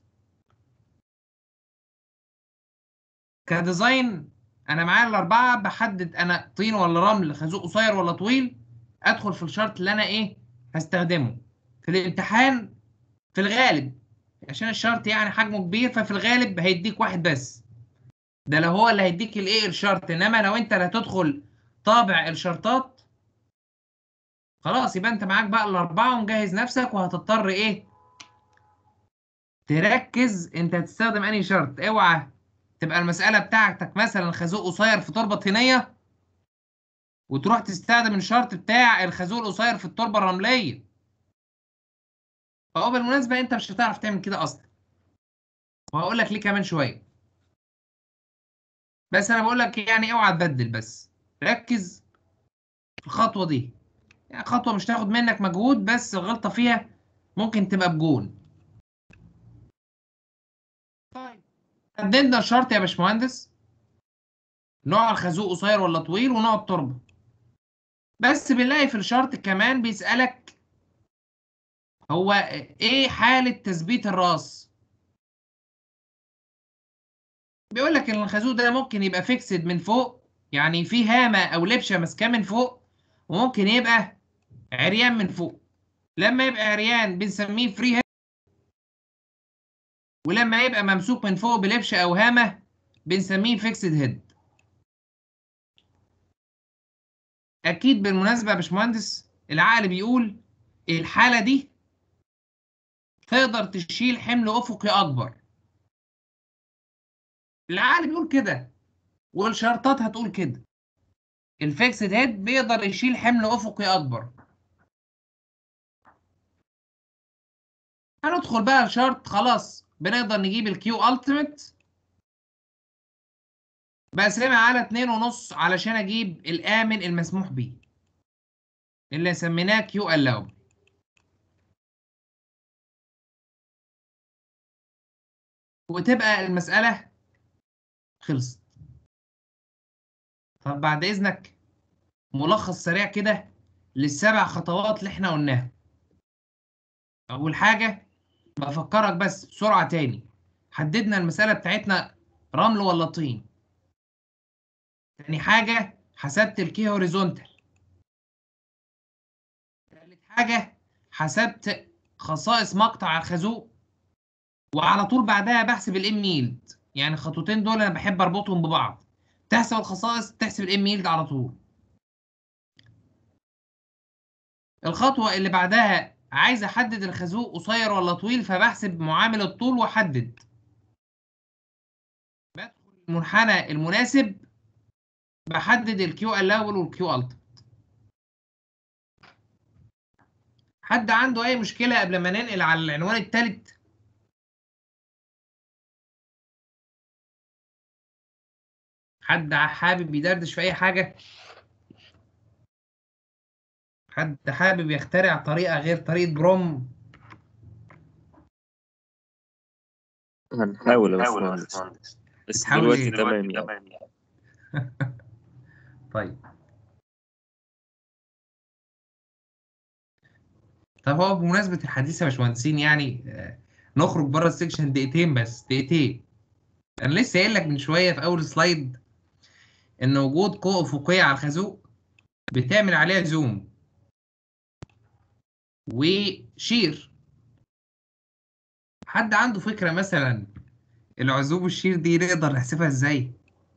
كديزاين أنا معايا الأربعة بحدد أنا طين ولا رمل خازوق قصير ولا طويل أدخل في الشرط اللي أنا إيه هستخدمه في الامتحان في الغالب عشان الشرط يعني حجمه كبير ففي الغالب هيديك واحد بس ده لو هو اللي هيديك الايه الشرط انما لو انت اللي هتدخل طابع الشرطات خلاص يبقى انت معاك بقى الاربعه ومجهز نفسك وهتضطر ايه تركز انت هتستخدم انهي شرط اوعى تبقى المساله بتاعتك مثلا خازوق قصير في تربه طينيه وتروح تستخدم الشرط بتاع الخازوق القصير في التربه الرمليه فهو بالمناسبه انت مش هتعرف تعمل كده اصلا وهقول لك ليه كمان شويه بس انا بقول لك يعني اوعى تبدل بس ركز في الخطوه دي يعني خطوه مش تاخد منك مجهود بس الغلطه فيها ممكن تبقى بجون طيب حددنا الشرط يا باشمهندس نوع الخازوق قصير ولا طويل ونوع التربه بس بنلاقي في الشرط كمان بيسألك هو ايه حالة تثبيت الراس بيقول لك ان الخازوق ده ممكن يبقى فيكسد من فوق يعني في هامة او لبشة ماسكاه من فوق وممكن يبقى عريان من فوق لما يبقى عريان بنسميه فري هيد ولما يبقى ممسوك من فوق بلبشة او هامة بنسميه فيكسد هيد اكيد بالمناسبة يا باشمهندس العقل بيقول الحالة دي تقدر تشيل حمل افقي اكبر العقل بيقول كده والشرطات هتقول كده الفيكسد هيد بيقدر يشيل حمل افقي اكبر هندخل بقى الشرط خلاص بنقدر نجيب الكيو التيميت بقسمها على اتنين ونص علشان اجيب الامن المسموح بيه اللي سميناه كيو الاوبل وتبقى المسألة خلصت طب بعد إذنك ملخص سريع كده للسبع خطوات اللي احنا قلناها أول حاجة بفكرك بس بسرعة تاني حددنا المسألة بتاعتنا رمل ولا طين تاني حاجة حسبت الكي هوريزونتال تالت حاجة حسبت خصائص مقطع الخازوق وعلى طول بعدها بحسب الام يلد يعني الخطوتين دول انا بحب اربطهم ببعض تحسب الخصائص تحسب الام يلد على طول الخطوة اللي بعدها عايز احدد الخازوق قصير ولا طويل فبحسب معامل الطول واحدد بدخل المنحنى المناسب بحدد الكيو الاول والكيو الت حد عنده اي مشكلة قبل ما ننقل على العنوان الثالث حد حابب يدردش في اي حاجة حد حابب يخترع طريقة غير طريقة بروم هنحاول يا باشمهندس بس بتحاول دلوقتي إيه؟ تمام يعني طيب طب هو بمناسبة الحديث يا باشمهندسين يعني آه، نخرج بره السكشن دقيقتين بس دقيقتين انا لسه قايل لك من شوية في اول سلايد ان وجود قوة افقية على الخازوق بتعمل عليها زوم وشير حد عنده فكرة مثلا العزوم والشير دي نقدر نحسبها ازاي؟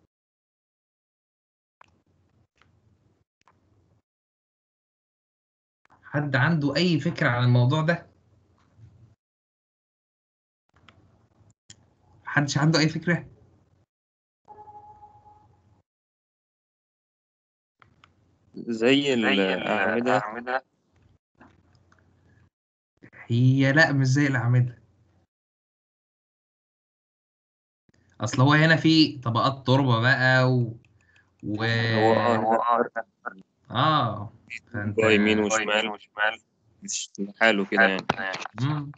حد عنده أي فكرة عن الموضوع ده؟ محدش عنده أي فكرة؟ زي الأعمدة هي لا مش زي الأعمدة أصل هو هنا في طبقات تربة بقى و و هو اه آه فأنت هو يمين وشمال وشمال مش حاله كده يعني مم.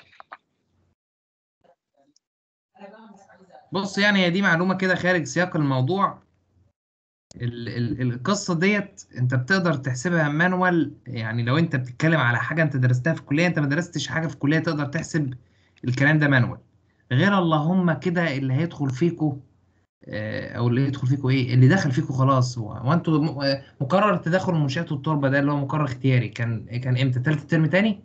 بص يعني هي دي معلومة كده خارج سياق الموضوع ال ال القصة ديت انت بتقدر تحسبها مانوال يعني لو انت بتتكلم على حاجة انت درستها في الكلية انت ما درستش حاجة في الكلية تقدر تحسب الكلام ده مانوال غير اللهم كده اللي هيدخل فيكو آه، او اللي يدخل فيكو ايه اللي دخل فيكو خلاص هو هو انتوا م- آه، مقرر تدخل منشآت التربة ده اللي هو مقرر اختياري كان كان امتى تالت ترم تاني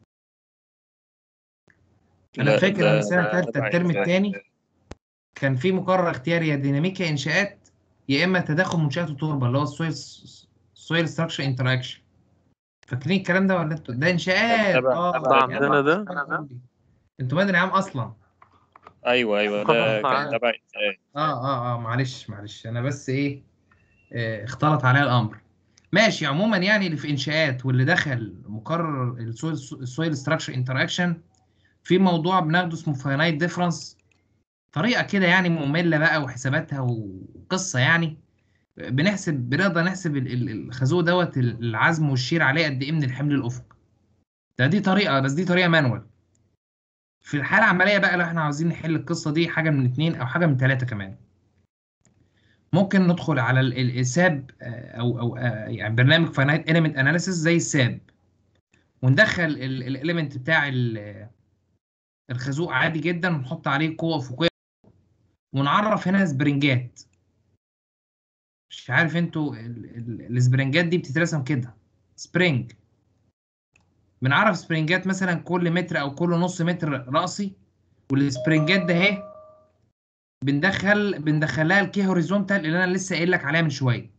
انا لا، فاكر ده- ان سنة ده تالتة تبع الترم إنشاء. التاني كان في مقرر اختياري يا ديناميكا انشاءات يا اما تداخل منشآت التربه اللي هو السويل سويل ستراكشر انتراكشن فاكرين الكلام ده ولا انتوا ده انشاءات تبع- اه تبع يا عندنا نهار ده؟ أبيض. انتوا مدني عام اصلا ايوه ايوه طبعاً ده معاك. كان تبع إنشاءات. اه اه اه معلش معلش انا بس ايه آه اختلط عليا الامر ماشي عموما يعني اللي في انشاءات واللي دخل مقرر السويل ستراكشر انتراكشن في موضوع بناخده اسمه فاينايت ديفرنس طريقه كده يعني ممله بقى وحساباتها وقصه يعني بنحسب بنقدر نحسب ال- ال- الخازوق دوت ال- العزم والشير عليه قد ايه من الحمل الافقي ده دي طريقه بس دي طريقه مانوال في الحاله العمليه بقى لو احنا عاوزين نحل القصه دي حاجه من اتنين او حاجه من ثلاثه كمان ممكن ندخل على ال- ال- الساب آه، او او آه، يعني برنامج فاينايت اليمنت اناليسيس زي الساب وندخل الاليمنت بتاع ال- الخازوق عادي جدا ونحط عليه قوه افقيه ونعرف هنا سبرنجات مش عارف انتوا ال- ال- السبرنجات دي بتترسم كده سبرينج بنعرف سبرنجات مثلا كل متر او كل نص متر رأسي والسبرنجات ده اهي بندخل بندخلها الكي هوريزونتال اللي انا لسه قايل لك عليها من شويه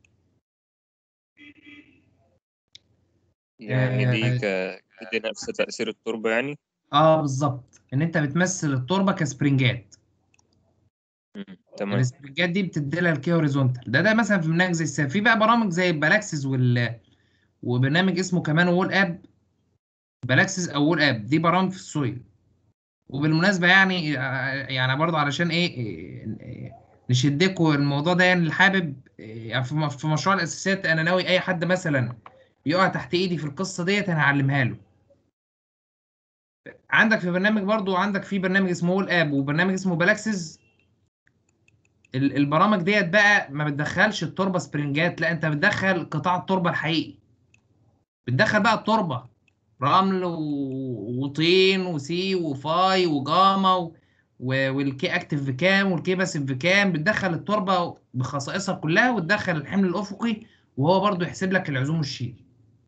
يعني آه، دي ك- دي نفس تأثير التربة يعني اه بالظبط ان انت بتمثل التربه كسبرنجات مم. تمام السبرنجات دي بتدي لها الكي هوريزونتال ده ده مثلا في برنامج زي الساب في بقى برامج زي البالاكسس وال وبرنامج اسمه كمان وول اب بالاكسس او وول اب دي برامج في السويل وبالمناسبه يعني يعني برضه علشان ايه إيه، نشدكوا الموضوع ده يعني اللي حابب يعني في م- في مشروع الاساسيات انا ناوي اي حد مثلا يقع تحت ايدي في القصه ديت انا هعلمها له عندك في برنامج برضو عندك في برنامج اسمه وول اب وبرنامج اسمه بالاكسس ال- البرامج ديت بقى ما بتدخلش التربه سبرنجات لا انت بتدخل قطاع التربه الحقيقي بتدخل بقى التربه رمل و- وطين وسي وفاي وجاما و... و- والكي اكتف بكام والكي باسف بكام بتدخل التربه بخصائصها كلها وتدخل الحمل الافقي وهو برضو يحسب لك العزوم والشيل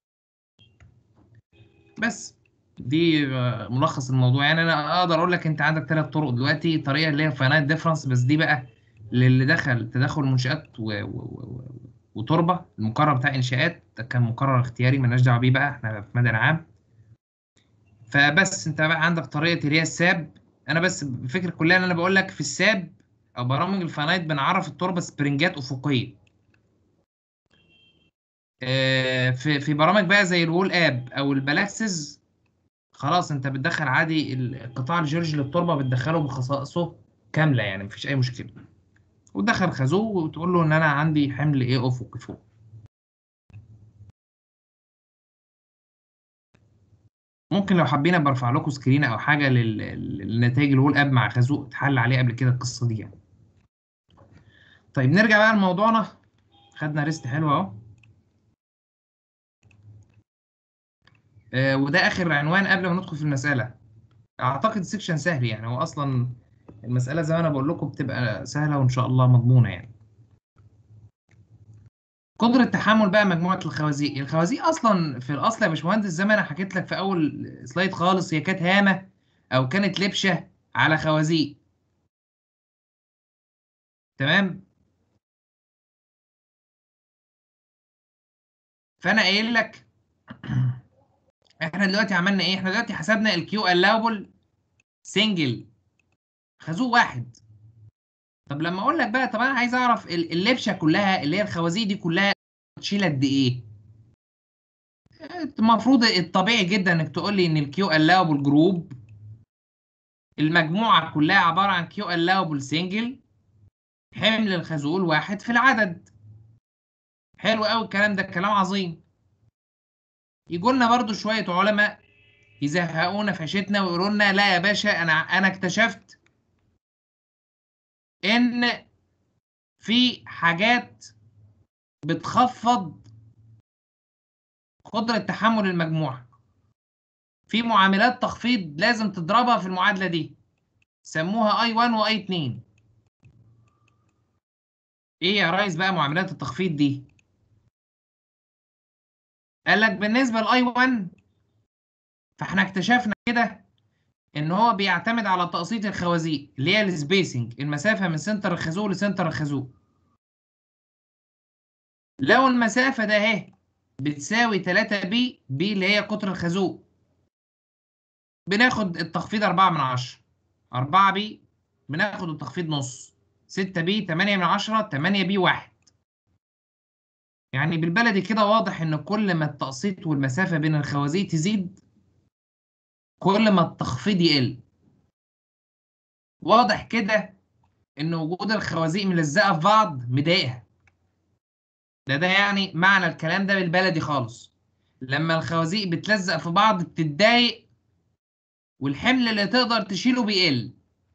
بس دي آه، ملخص الموضوع يعني انا اقدر اقول لك انت عندك ثلاث طرق دلوقتي طريقه اللي هي فاينايت ديفرنس بس دي بقى للي دخل تداخل منشات و... و... و... وتربه المقرر بتاع انشاءات ده كان مقرر اختياري مالناش دعوه بيه بقى احنا في مدى عام فبس انت بقى عندك طريقه اللي هي الساب انا بس الفكره كلها ان انا بقول لك في الساب او برامج الفاينايت بنعرف التربه سبرنجات افقيه آه، في في برامج بقى زي الوول اب او البلاكسز خلاص انت بتدخل عادي القطاع الجيولوجي للتربه بتدخله بخصائصه كامله يعني مفيش اي مشكله وتدخل خازوق وتقول له ان انا عندي حمل ايه افقي فوق ممكن لو حابين ابقى ارفع لكم سكرين او حاجه لل- للنتائج الوول اب مع خازوق اتحل عليه قبل كده القصه دي يعني. طيب نرجع بقى لموضوعنا خدنا ريست حلو اهو آه، وده اخر عنوان قبل ما ندخل في المساله اعتقد سيكشن سهل يعني هو اصلا المساله زي ما انا بقول لكم بتبقى سهله وان شاء الله مضمونه يعني قدرة تحمل بقى مجموعة الخوازيق، الخوازيق أصلا في الأصل يا باشمهندس زي ما أنا حكيت لك في أول سلايد خالص هي كانت هامة أو كانت لبشة على خوازيق. تمام؟ فأنا قايل لك إحنا دلوقتي عملنا إيه؟ إحنا دلوقتي حسبنا الكيو allowable سنجل خازوق واحد. طب لما أقول لك بقى طب أنا عايز أعرف ال- اللبشة كلها اللي هي الخوازيق دي كلها تشيل قد إيه؟ المفروض الطبيعي جدا انك تقول لي ان الكيو allowable جروب المجموعه كلها عباره عن كيو allowable سنجل حمل الخازوق الواحد في العدد حلو قوي الكلام ده كلام عظيم يجوا لنا برضو شويه علماء يزهقونا في عيشتنا ويقولوا لنا لا يا باشا انا انا اكتشفت ان في حاجات بتخفض قدره تحمل المجموعه في معاملات تخفيض لازم تضربها في المعادله دي سموها اي 1 واي 2 ايه يا ريس بقى معاملات التخفيض دي قال لك بالنسبه لاي 1 فاحنا اكتشفنا كده ان هو بيعتمد على تقسيط الخوازيق اللي هي السبيسنج المسافه من سنتر الخازوق لسنتر الخازوق لو المسافه ده اهي بتساوي 3 بي بي اللي هي قطر الخازوق بناخد التخفيض 4 من 10 4 بي بناخد التخفيض نص 6 بي 8 من 10 8 بي 1 يعني بالبلدي كده واضح ان كل ما التقسيط والمسافة بين الخوازيق تزيد كل ما التخفيض يقل واضح كده ان وجود الخوازيق ملزقة في بعض مضايقها ده ده يعني معنى الكلام ده بالبلدي خالص لما الخوازيق بتلزق في بعض بتتضايق والحمل اللي تقدر تشيله بيقل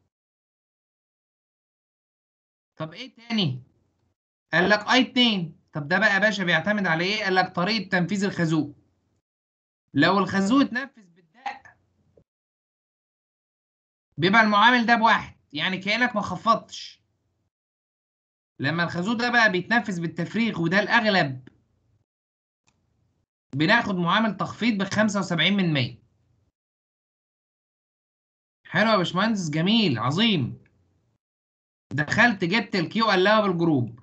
طب ايه تاني قال لك اي 2 طب ده بقى يا باشا بيعتمد على ايه قال لك طريقه تنفيذ الخازوق لو الخازوق اتنفذ بالدق بيبقى المعامل ده بواحد يعني كانك ما خفضتش لما الخازوق ده بقى بيتنفذ بالتفريغ وده الاغلب بناخد معامل تخفيض ب 75 من 100 حلو يا باشمهندس جميل عظيم دخلت جبت الكيو allowable جروب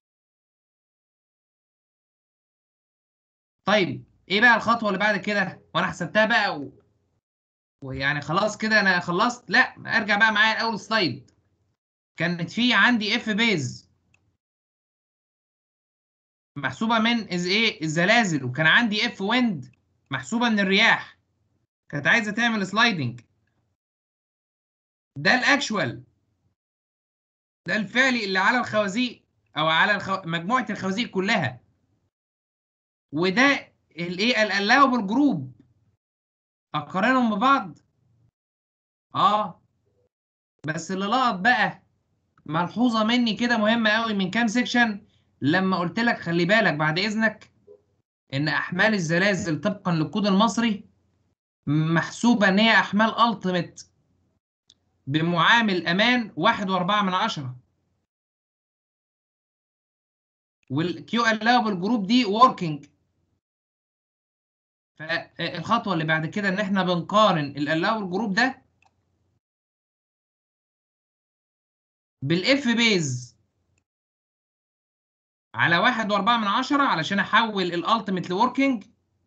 طيب ايه بقى الخطوه اللي بعد كده وانا حسبتها بقى و... ويعني خلاص كده انا خلصت لا ارجع بقى معايا الاول سلايد كانت في عندي اف بيز محسوبه من از ايه الزلازل وكان عندي اف ويند محسوبه من الرياح كانت عايزه تعمل سلايدنج ده الاكشوال ده الفعلي اللي على الخوازيق او على الخو... مجموعه الخوازيق كلها وده الايه الالاوبل جروب اقارنهم ببعض اه بس اللي لقط بقى ملحوظه مني كده مهمه قوي من كام سيكشن لما قلت لك خلي بالك بعد اذنك ان احمال الزلازل طبقا للكود المصري محسوبه ان هي احمال التيميت بمعامل امان واحد واربعة من عشرة والكيو الاوبل جروب دي وركينج فالخطوه اللي بعد كده ان احنا بنقارن الالاوبل جروب ده بالاف بيز على واحد واربعة من عشرة علشان احول الالتيميت لوركينج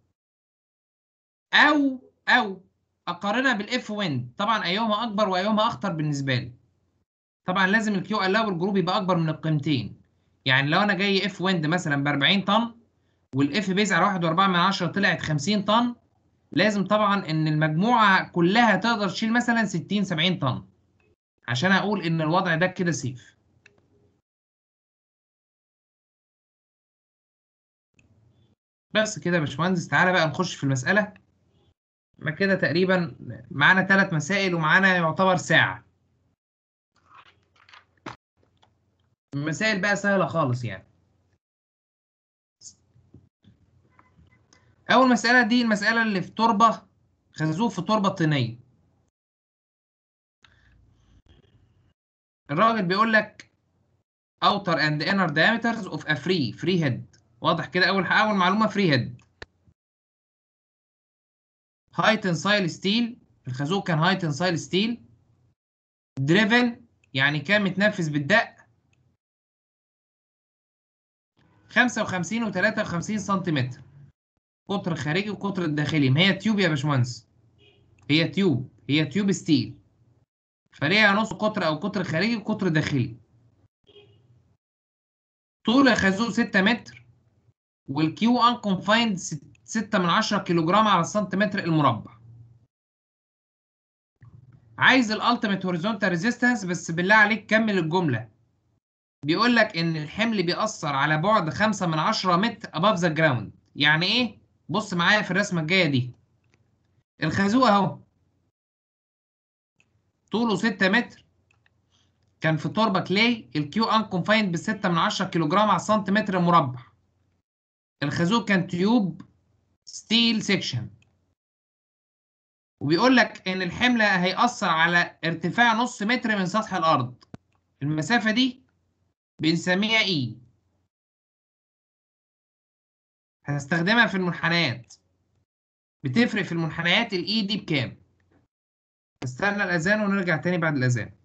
او او اقارنها بالاف ويند طبعا ايهما اكبر وايهما اخطر بالنسبه لي طبعا لازم الكيو الاوبل جروب يبقى اكبر من القيمتين يعني لو انا جاي اف ويند مثلا ب 40 طن والاف بيز على 1.4 من 10 طلعت 50 طن لازم طبعا ان المجموعه كلها تقدر تشيل مثلا 60 70 طن عشان اقول ان الوضع ده كده سيف بس كده يا باشمهندس تعالى بقى نخش في المساله ما كده تقريبا معانا ثلاث مسائل ومعانا يعتبر ساعه المسائل بقى سهله خالص يعني اول مساله دي المساله اللي في تربه خزوق في تربه طينيه الراجل بيقول لك outer and inner diameters of a free free head واضح كده اول اول معلومه free head high tensile steel الخازوق كان high tensile steel driven يعني كان متنفذ بالدق 55 و53 سنتيمتر قطر خارجي وقطر الداخلي ما هي تيوب يا باشمهندس هي تيوب هي تيوب ستيل فليها نص قطر او قطر خارجي وقطر داخلي طول الخازوق 6 متر والكيو ان كونفايند 6 من 10 كيلو جرام على السنتيمتر المربع عايز الالتيميت هوريزونتال ريزيستنس بس بالله عليك كمل الجمله بيقول لك ان الحمل بيأثر على بعد 5 من 10 متر above the ground يعني ايه بص معايا في الرسمه الجايه دي الخازوق اهو طوله 6 متر كان في تربه كلاي الكيو ان كونفايند ب 6 من 10 كيلو جرام على السنتيمتر المربع الخازوق كان تيوب ستيل سيكشن وبيقول لك ان الحمل هيأثر على ارتفاع نص متر من سطح الارض المسافه دي بنسميها اي هنستخدمها في المنحنيات بتفرق في المنحنيات الاي دي بكام استنى الاذان ونرجع تاني بعد الاذان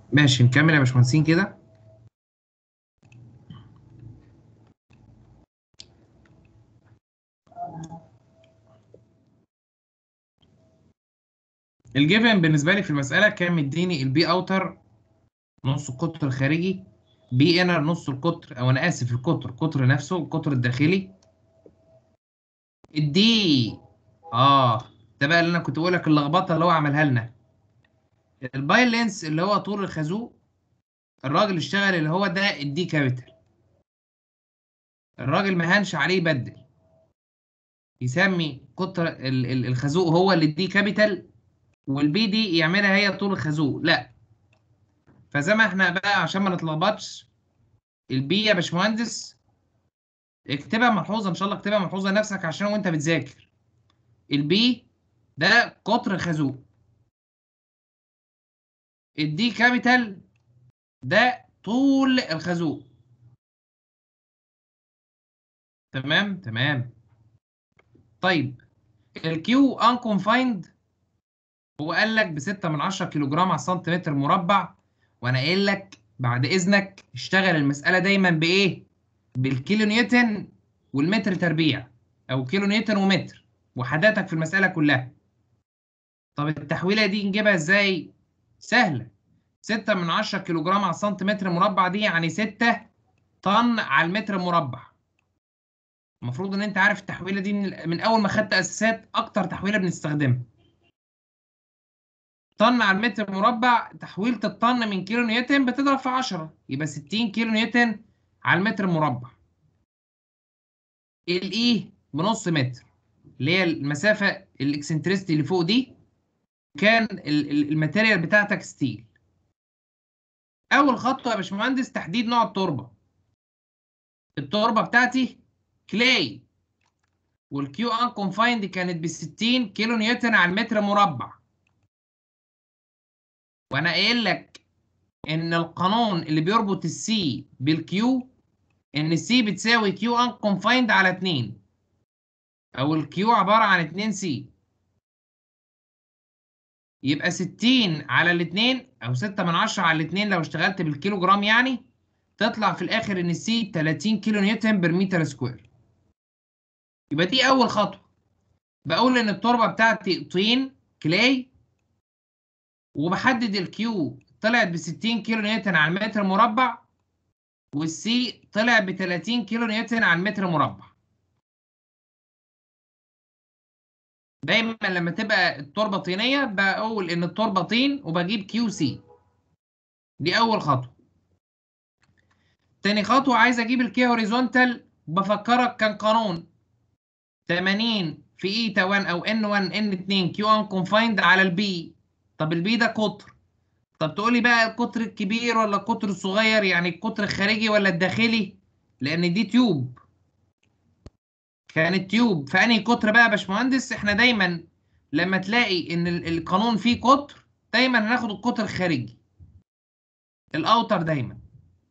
ماشي نكمل يا باشمهندسين كده الجيفن بالنسبه لي في المساله كان مديني البي اوتر نص القطر الخارجي بي انر نص القطر او انا اسف القطر القطر نفسه القطر الداخلي الدي اه ده بقى اللي انا كنت بقول لك اللخبطه اللي هو عملها لنا الباين لينس اللي هو طول الخازوق الراجل اشتغل اللي هو ده الدي كابيتال الراجل ما هانش عليه يبدل يسمي قطر ال- ال- الخازوق هو اللي دي كابيتال والبي دي يعملها هي طول الخازوق لا فزي ما احنا بقى عشان ما نتلخبطش البي يا باشمهندس اكتبها ملحوظه ان شاء الله اكتبها ملحوظه لنفسك عشان وانت بتذاكر البي ده قطر الخازوق الدي كابيتال ده طول الخازوق تمام تمام طيب الكيو انكونفايند هو قال لك ب 6 من 10 كيلو جرام على السنتيمتر مربع وانا قايل لك بعد اذنك اشتغل المساله دايما بايه بالكيلو نيوتن والمتر تربيع او كيلو نيوتن ومتر وحداتك في المساله كلها طب التحويله دي نجيبها ازاي سهله 6 من 10 كيلو جرام على السنتيمتر مربع دي يعني 6 طن على المتر مربع المفروض ان انت عارف التحويله دي من, من اول ما خدت اساسات اكتر تحويله بنستخدمها طن على المتر مربع تحويله الطن من كيلو نيوتن بتضرب في 10 يبقى 60 كيلو نيوتن على المتر مربع الاي بنص متر اللي هي المسافه الاكسنتريستي اللي فوق دي كان ال- ال- الماتيريال بتاعتك ستيل اول خطوه يا باشمهندس تحديد نوع التربه التربه بتاعتي كلاي والكيو ان كونفايند كانت ب 60 كيلو نيوتن على المتر مربع وانا قايل لك ان القانون اللي بيربط السي بالكيو ان السي بتساوي كيو ان كونفايند على 2 او الكيو عباره عن 2 سي يبقى 60 على الاثنين او 6 من 10 على الاثنين لو اشتغلت بالكيلو جرام يعني تطلع في الاخر ان السي 30 كيلو نيوتن بر متر سكوير يبقى دي اول خطوه بقول ان التربه بتاعتي طين كلاي وبحدد الكيو طلعت ب 60 كيلو نيوتن على المتر مربع والسي طلع ب 30 كيلو نيوتن على المتر مربع دايما لما تبقى التربه طينيه بقول ان التربه طين وبجيب كيو سي دي اول خطوه تاني خطوه عايز اجيب الكي هوريزونتال بفكرك كان قانون 80 في ايتا 1 او ان 1 ان 2 كيو ان كونفايند على البي طب البي ده قطر طب تقولي بقى القطر الكبير ولا القطر الصغير يعني القطر الخارجي ولا الداخلي لان دي تيوب كانت تيوب فانهي قطر بقى يا باشمهندس احنا دايما لما تلاقي ان ال- القانون فيه قطر دايما هناخد القطر الخارجي الاوتر دايما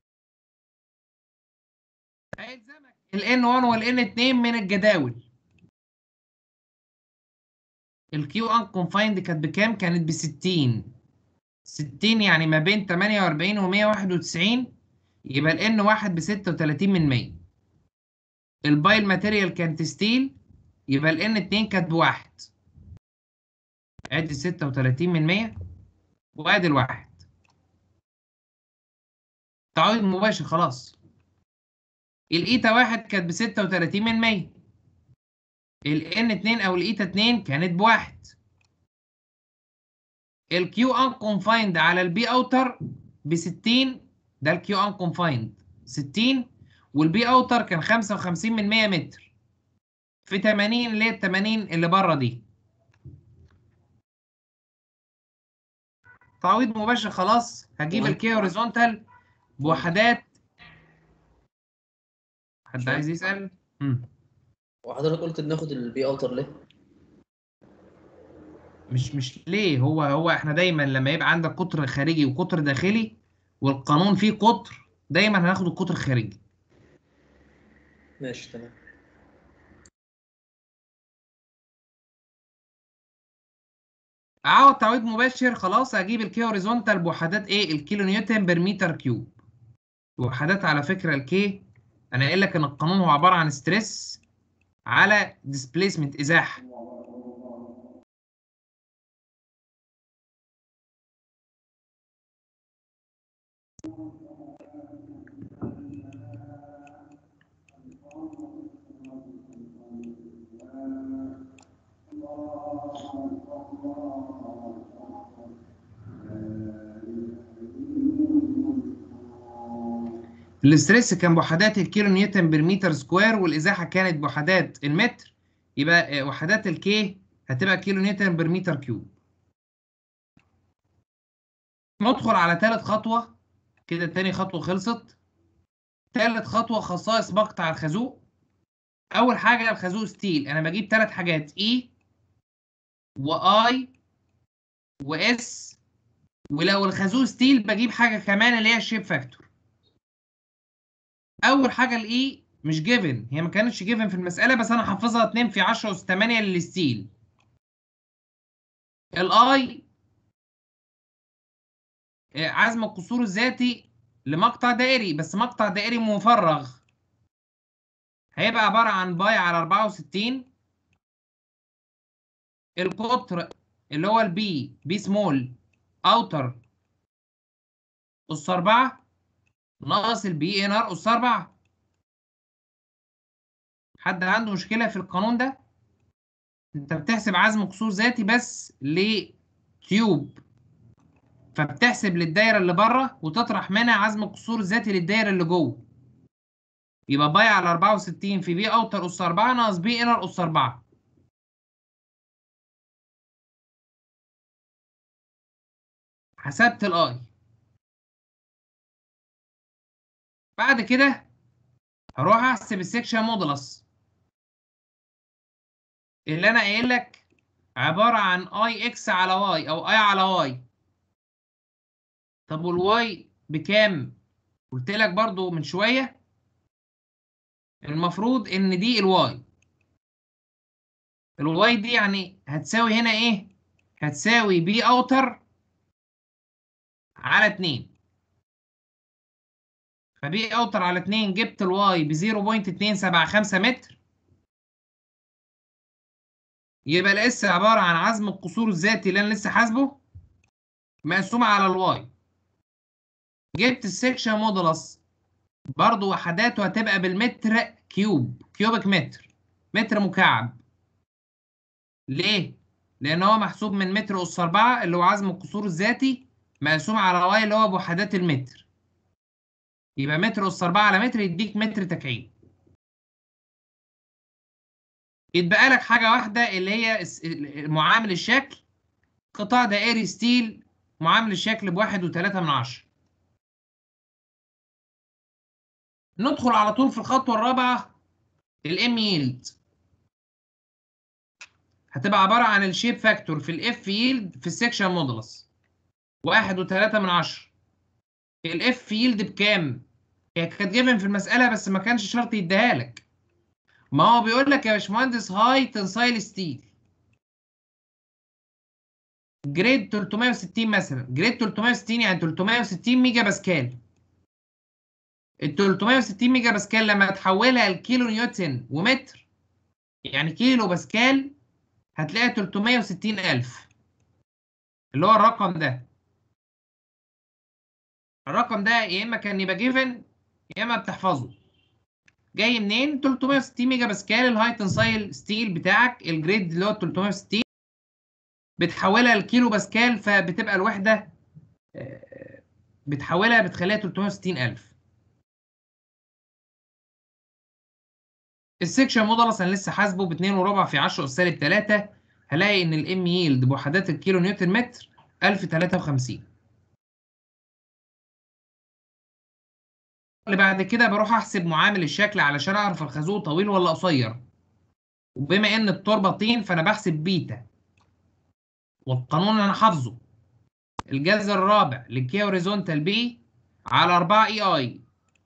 هيلزمك ال N1 وال N2 من الجداول الكيو ان كونفايند كانت بكام؟ كانت ب 60 60 يعني ما بين 48 و 191 يبقى ال N1 ب 36 من 100 البايل ماتيريال كانت ستيل يبقى ال N2 كانت بواحد ادي 36 من 100 وادي الواحد تعويض مباشر خلاص الايتا واحد كانت ب 36 من 100 الان 2 او الايتا 2 كانت بواحد الكيو ان كونفايند على البي اوتر ب 60 ده الكيو ان كونفايند 60 والبي اوتر كان 55 من 100 متر في 80 اللي هي ال 80 اللي بره دي تعويض مباشر خلاص هجيب تمام. الكي هوريزونتال بوحدات حد عايز يسأل؟ مم. وحضرتك قلت ناخد البي اوتر ليه؟ مش مش ليه هو هو احنا دايما لما يبقى عندك قطر خارجي وقطر داخلي والقانون فيه قطر دايما هناخد القطر الخارجي ماشي تمام اعوض تعويض مباشر خلاص اجيب الكي هوريزونتال بوحدات ايه الكيلو نيوتن بير متر كيوب وحدات على فكره الكي انا قايل لك ان القانون هو عباره عن ستريس على ديسبيسمنت ازاحه الاستريس كان بوحدات الكيلو نيوتن بير متر سكوير والازاحه كانت بوحدات المتر يبقى آه، وحدات الكي هتبقى كيلو نيوتن بير متر كيوب ندخل على ثالث خطوه كده تاني خطوه خلصت ثالث خطوه خصائص مقطع الخازوق اول حاجه الخازوق ستيل انا بجيب ثلاث حاجات اي واي واس ولو الخازوق ستيل بجيب حاجه كمان اللي هي الشيب فاكتور اول حاجه الاي مش جيفن هي ما كانتش جيفن في المساله بس انا حافظها 2 في 10 اس 8 للستيل الاي آه، عزم القصور الذاتي لمقطع دائري بس مقطع دائري مفرغ هيبقى عباره عن باي على 64 القطر اللي هو البي بي سمول اوتر اس 4 ناقص البي ان ار اس 4 حد عنده مشكله في القانون ده انت بتحسب عزم قصور ذاتي بس لتيوب فبتحسب للدايره اللي بره وتطرح منها عزم القصور الذاتي للدايره اللي جوه يبقى باي على 64 في بي اوتر اس 4 ناقص بي انر اس 4 حسبت الاي بعد كده هروح احسب السكشن مودولس اللي انا قايل لك عباره عن اي اكس على واي او اي على واي طب والواي بكام قلت لك برضو من شويه المفروض ان دي الواي الواي دي يعني هتساوي هنا ايه هتساوي بي اوتر على 2 فبي اوتر على 2 جبت الواي ب 0.275 متر يبقى الاس عباره عن عزم القصور الذاتي اللي انا لسه حاسبه مقسوم على الواي جبت السكشن مودولس برضو وحداته هتبقى بالمتر كيوب كيوبك متر متر مكعب ليه؟ لأن هو محسوب من متر أس 4 اللي هو عزم القصور الذاتي مقسوم على واي اللي هو بوحدات المتر يبقى متر أس 4 على متر يديك متر تكعيب يتبقى لك حاجة واحدة اللي هي الس- معامل الشكل قطاع دائري ستيل معامل الشكل بواحد وتلاتة من عشرة ندخل على طول في الخطوة الرابعة الام ييلد هتبقى عبارة عن الشيب فاكتور في الاف ييلد في السكشن مودولس واحد وتلاتة من عشرة الاف ييلد بكام؟ هي كانت جيفن في المسألة بس ما كانش شرط يديها لك ما هو بيقول لك يا باشمهندس هاي تنسايل ستيل جريد 360 مثلا جريد 360 يعني 360 ميجا باسكال ال 360 ميجا باسكال لما تحولها لكيلو نيوتن ومتر يعني كيلو باسكال هتلاقي 360 ألف اللي هو الرقم ده الرقم ده يا إما كان يبقى جيفن يا إما بتحفظه جاي منين 360 ميجا باسكال الهاي تنسايل ستيل بتاعك الجريد اللي هو 360 بتحولها لكيلو باسكال فبتبقى الوحدة آه، بتحولها بتخليها 360 ألف السكشن مودلس انا لسه حاسبه ب 2 وربع في 10 اس سالب 3 هلاقي ان الام ييلد بوحدات الكيلو نيوتن متر 1053 اللي بعد كده بروح احسب معامل الشكل علشان اعرف الخازوق طويل ولا قصير وبما ان التربه طين فانا بحسب بيتا والقانون انا حافظه الجذر الرابع للكي هوريزونتال بي على 4 اي اي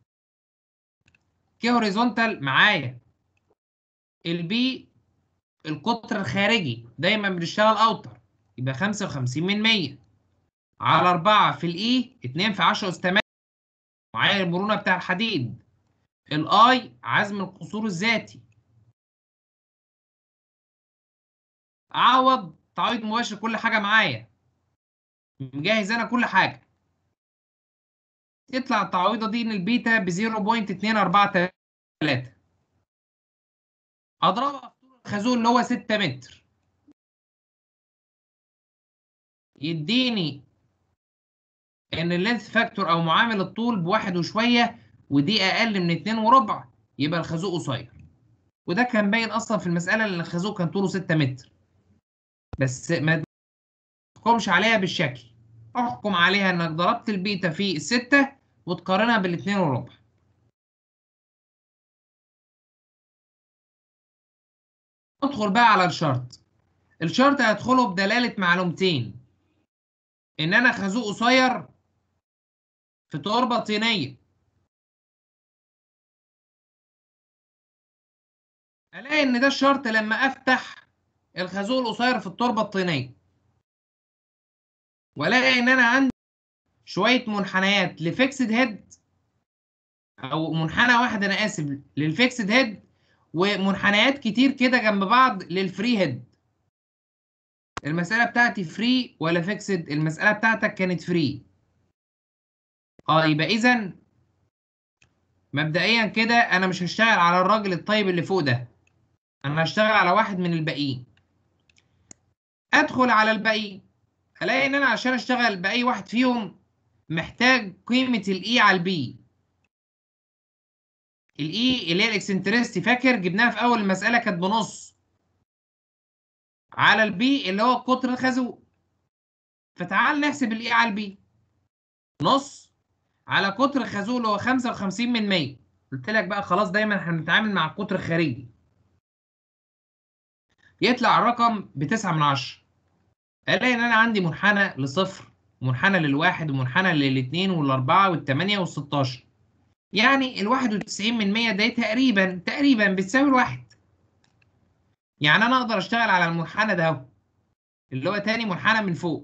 كي هوريزونتال معايا البي القطر الخارجي دايما بنشتغل اوتر يبقى 55 من 100 على 4 في الاي 2 في 10 اس 8 معايا المرونه بتاع الحديد الاي عزم القصور الذاتي اعوض تعويض مباشر كل حاجه معايا مجهز انا كل حاجه يطلع التعويضه دي ان البيتا ب 0.243 اضربها في طول الخازوق اللي هو 6 متر يديني ان اللينث فاكتور او معامل الطول بواحد وشويه ودي اقل من اتنين وربع يبقى الخازوق قصير وده كان باين اصلا في المساله اللي الخازوق كان طوله 6 متر بس ما تحكمش عليها بالشكل احكم عليها انك ضربت البيتا في الستة وتقارنها بالاتنين وربع ندخل بقى على الشرط الشرط هيدخله بدلالة معلومتين ان انا خازوق قصير في تربة طينية الاقي ان ده الشرط لما افتح الخازوق القصير في التربة الطينية والاقي ان انا عندي شوية منحنيات لفيكسد هيد او منحنى واحد انا اسف للفيكسد هيد ومنحنيات كتير كده جنب بعض للفري هيد المسألة بتاعتي فري ولا فيكسد المسألة بتاعتك كانت فري اه يبقى اذا مبدئيا كده انا مش هشتغل على الراجل الطيب اللي فوق ده انا هشتغل على واحد من الباقيين ادخل على الباقيين الاقي ان انا عشان اشتغل باي واحد فيهم محتاج قيمة الاي على البي الاي اللي هي الاكسنترستي فاكر جبناها في اول المسألة كانت بنص على البي اللي هو قطر الخازوق فتعال نحسب الاي على البي نص على قطر الخازوق اللي هو 55 من 100 قلت لك بقى خلاص دايما احنا بنتعامل مع القطر الخارجي يطلع الرقم ب 9 من 10 الاقي ان انا عندي منحنى لصفر منحنى للواحد ومنحنى للاثنين والاربعه والثمانيه والستاشر يعني ال 91 من 100 ده تقريبا تقريبا بتساوي الواحد يعني انا اقدر اشتغل على المنحنى ده اهو اللي هو تاني منحنى من فوق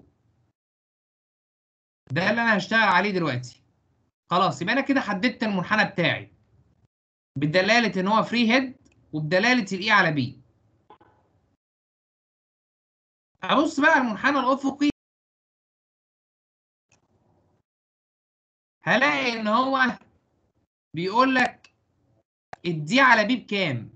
ده اللي انا هشتغل عليه دلوقتي خلاص يبقى انا كده حددت المنحنى بتاعي بدلاله ان هو فري هيد وبدلاله الاي على بي ابص بقى على المنحنى الافقي هلاقي ان هو بيقول لك الدي على بي بكام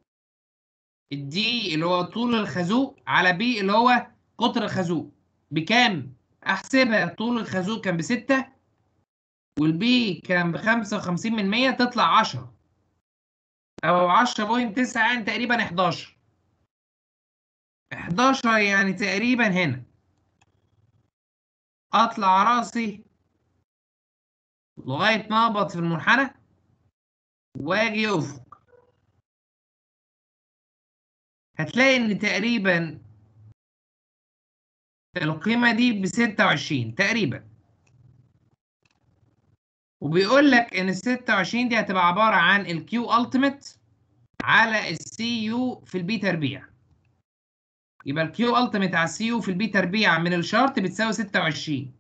الدي اللي هو طول الخازوق على بي اللي هو قطر الخازوق بكام احسبها طول الخازوق كان بستة والبي كان بخمسة وخمسين من مية تطلع عشرة او عشرة بوينت تسعة يعني تقريبا حداشر 11 يعني تقريبا هنا اطلع راسي لغايه ما اهبط في المنحنى واجي افق هتلاقي ان تقريبا القيمه دي ب 26 تقريبا وبيقول لك ان ال 26 دي هتبقى عباره عن الكيو التيميت على السي يو في البي تربيع يبقى الكيو التيميت على السي يو في البي تربيع من الشرط بتساوي 26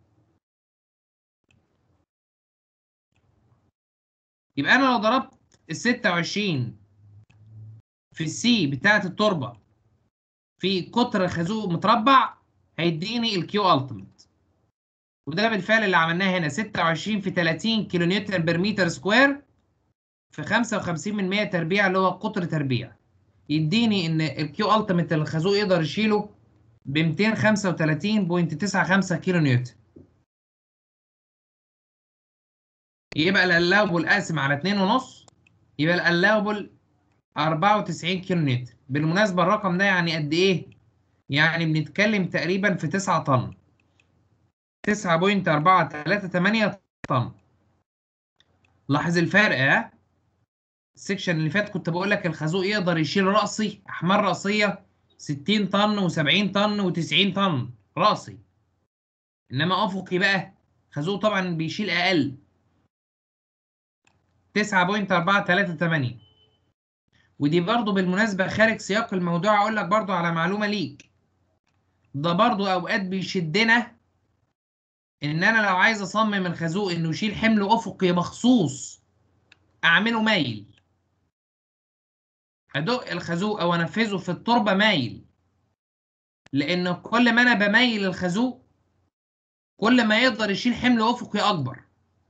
يبقى انا لو ضربت ال 26 في السي بتاعه التربه في قطر خازوق متربع هيديني الكيو التيميت وده بالفعل اللي عملناه هنا 26 في 30 كيلو نيوتن بر متر سكوير في 55 من 100 تربيع اللي هو قطر تربيع يديني ان الكيو التيميت اللي الخازوق يقدر يشيله ب 235.95 كيلو نيوتن يبقى الالاوبل قاسم على 2.5 يبقى الالاوبل 94 كيلو نيوتن بالمناسبه الرقم ده يعني قد ايه يعني بنتكلم تقريبا في 9 طن 9.438 طن لاحظ الفرق ها السكشن اللي فات كنت بقول لك الخازوق يقدر يشيل راسي احمال راسيه 60 طن و70 طن و90 طن راسي انما افقي بقى خازوق طبعا بيشيل اقل 9.438 ودي برضو بالمناسبة خارج سياق الموضوع أقول لك برضو على معلومة ليك ده برضو اوقات بيشدنا ان انا لو عايز اصمم الخازوق انه يشيل حمل افقي مخصوص اعمله مايل ادق الخازوق او انفذه في التربه مايل لان كل ما انا بميل الخازوق كل ما يقدر يشيل حمل افقي اكبر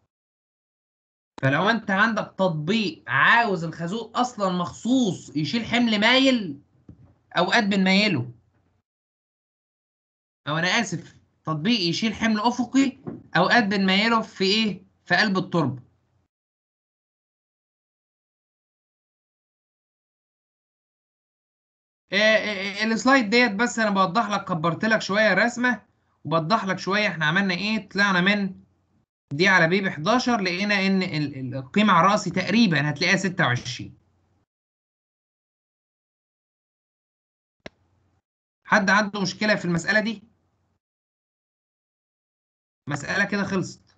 فلو انت عندك تطبيق عاوز الخازوق اصلا مخصوص يشيل حمل مايل اوقات بنميله او انا اسف تطبيق يشيل حمل افقي اوقات بنميله في ايه في قلب التربه آه، آه، آه، السلايد ديت بس انا بوضح لك كبرت لك شويه الرسمه وبوضح لك شويه احنا عملنا ايه طلعنا من دي على بيب 11 لقينا ان ال- ال- القيمه على الرأسي تقريبا هتلاقيها 26 حد عنده مشكله في المساله دي مساله كده خلصت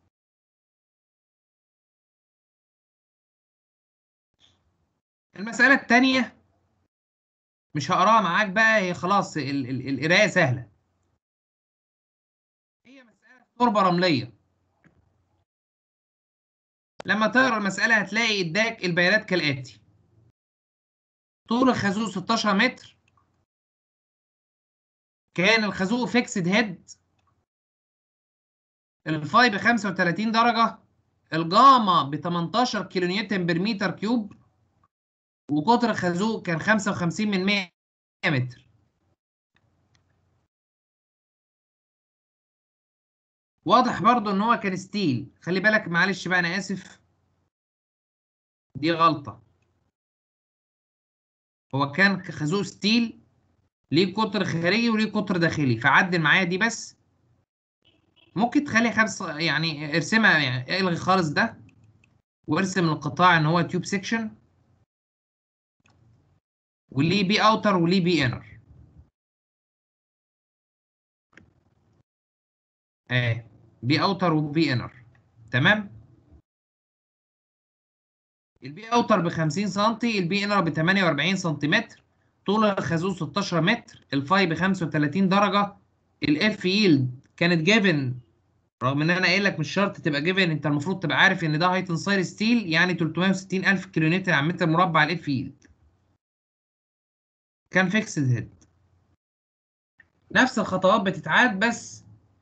المساله الثانيه مش هقراها معاك بقى هي خلاص ال- ال- القرايه سهله هي مساله تربه رمليه لما تقرا المساله هتلاقي اداك البيانات كالاتي طول الخازوق 16 متر كان الخازوق فيكسد هيد الفاي ب 35 درجه الجاما ب 18 كيلو نيوتن بر متر كيوب وقطر الخازوق كان 55 من 100 متر واضح برضو ان هو كان ستيل خلي بالك معلش بقى انا اسف دي غلطة هو كان خازوق ستيل ليه قطر خارجي وليه قطر داخلي فعدل معايا دي بس ممكن تخلي خمسة يعني ارسمها يعني الغي خالص ده وارسم القطاع ان هو تيوب سيكشن وليه بي اوتر وليه بي انر اه بي اوتر وبي انر تمام البي اوتر ب 50 سم البي انر ب 48 سنتيمتر طول الخازوق 16 متر الفاي ب 35 درجه الاف ييلد كانت جيفن رغم ان انا قايل لك مش شرط تبقى جيفن انت المفروض تبقى عارف ان ده هاي تنسايل ستيل يعني 360 الف كيلو نيوتن على متر مربع الاف ييلد كان فيكسد هيد نفس الخطوات بتتعاد بس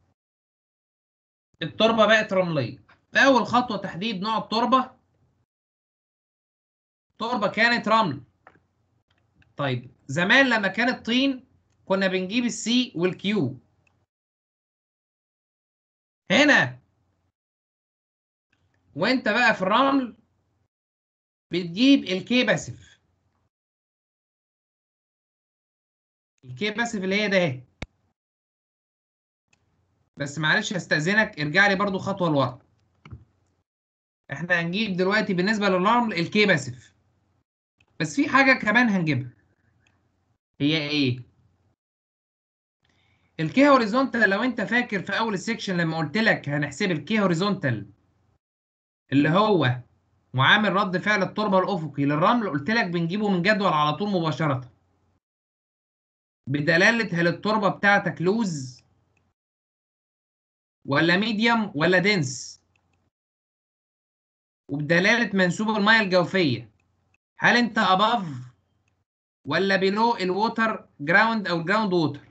التربه بقت رمليه في اول خطوه تحديد نوع التربه التربه كانت رمل طيب زمان لما كانت طين كنا بنجيب السي والكيو هنا وانت بقى في الرمل بتجيب الكي باسف الكي باسف اللي هي ده اهي بس معلش هستأذنك ارجع لي برضو خطوة لورا احنا هنجيب دلوقتي بالنسبة للرمل الكي باسف بس في حاجة كمان هنجيبها هي ايه الكي هوريزونتال لو انت فاكر في اول السكشن لما قلت لك هنحسب الكي هوريزونتال اللي هو معامل رد فعل التربة الأفقي للرمل قلت لك بنجيبه من جدول على طول مباشرة بدلالة هل التربة بتاعتك لوز ولا ميديوم ولا دنس وبدلالة منسوب المياه الجوفية هل انت above ولا below الووتر جراوند او جراوند ووتر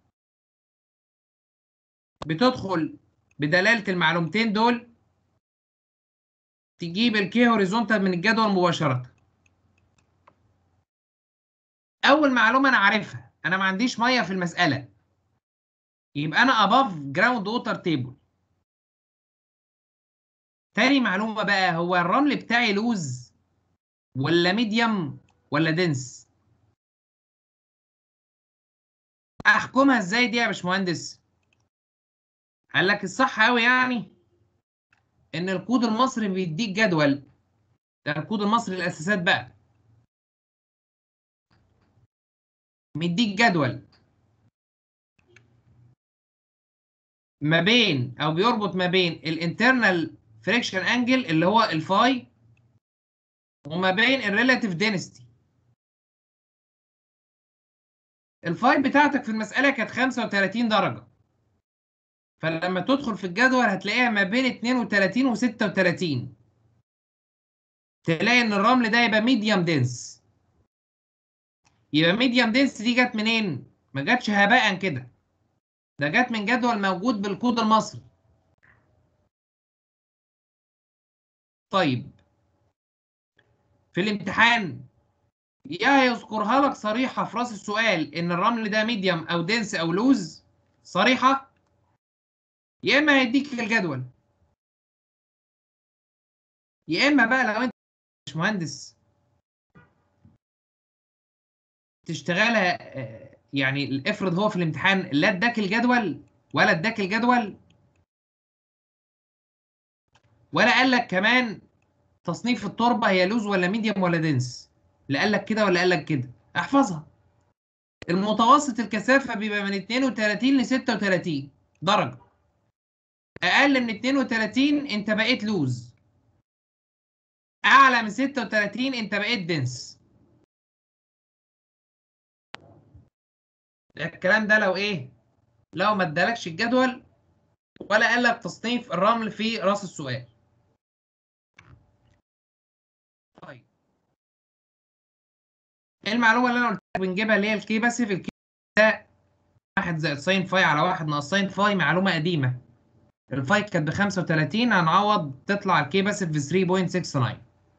بتدخل بدلالة المعلومتين دول تجيب الكي هوريزونتال من الجدول مباشرة أول معلومة أنا عارفها أنا ما عنديش مية في المسألة يبقى أنا above ground water table تاني معلومة بقى هو الرمل بتاعي لوز ولا ميديوم ولا دنس أحكمها إزاي دي يا باشمهندس؟ قال لك الصح أوي يعني ان الكود المصري بيديك جدول ده الكود المصري الاساسات بقى مديك جدول ما بين او بيربط ما بين الانترنال فريكشن انجل اللي هو الفاي وما بين الريلاتيف دينستي الفاي بتاعتك في المسألة كانت 35 درجة فلما تدخل في الجدول هتلاقيها ما بين 32 و 36 تلاقي ان الرمل ده يبقى ميديوم دنس يبقى ميديوم دنس دي جت منين؟ ما جاتش هباء كده ده جت من جدول موجود بالكود المصري طيب في الامتحان يا يذكرها لك صريحة في راس السؤال إن الرمل ده ميديوم أو دنس أو لوز صريحة يا إما هيديك الجدول يا إما بقى لو أنت مش مهندس تشتغلها آه، يعني افرض هو في الامتحان لا اداك الجدول ولا اداك الجدول ولا قال لك كمان تصنيف التربه هي لوز ولا ميديوم ولا دنس لا قال لك كده ولا قال لك كده احفظها المتوسط الكثافه بيبقى من 32 ل 36 درجه اقل من 32 انت بقيت لوز اعلى من 36 انت بقيت دنس الكلام ده لو ايه لو ما ادالكش الجدول ولا قال لك تصنيف الرمل في راس السؤال طيب المعلومه اللي انا قلت لك بنجيبها اللي هي الكي باسيف الكي ده 1 زائد ساين فاي على 1 ناقص ساين فاي معلومه قديمه الفاي كانت ب 35 هنعوض تطلع الكي باسيف ب 3.69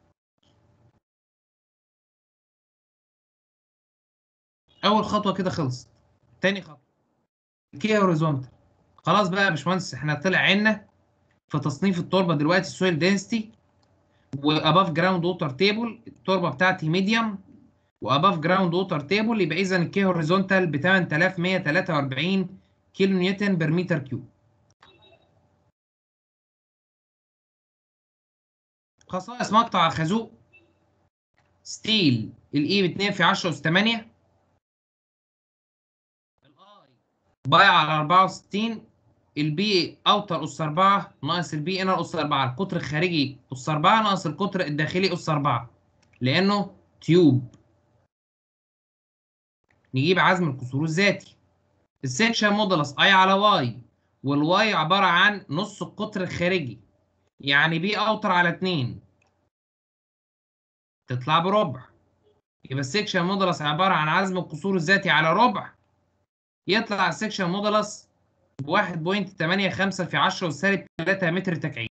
اول خطوه كده خلصت تاني خطوه الكي هوريزونتال خلاص بقى يا باشمهندس احنا طلع عنا في تصنيف التربه دلوقتي السويل دنسيتي واباف جراوند ووتر تيبل التربه بتاعتي ميديوم واباف جراوند ووتر تيبل يبقى اذا الكي هوريزونتال ب 8143 كيلو نيوتن بر متر كيوب خصائص مقطع الخازوق ستيل الاي ب 2 في 10 اس 8 باي على 64 البي اوتر اس 4 ناقص البي انر اس 4 القطر الخارجي اس 4 ناقص القطر الداخلي اس 4 لانه تيوب نجيب عزم الكسور الذاتي السكشن مودولس اي على واي والواي عباره عن نص القطر الخارجي يعني بي اوتر على 2 تطلع بربع يبقى السكشن مودولس عباره عن عزم الكسور الذاتي على ربع يطلع السكشن مودولس ب 1.85 في 10 سالب 3 متر تكعيب.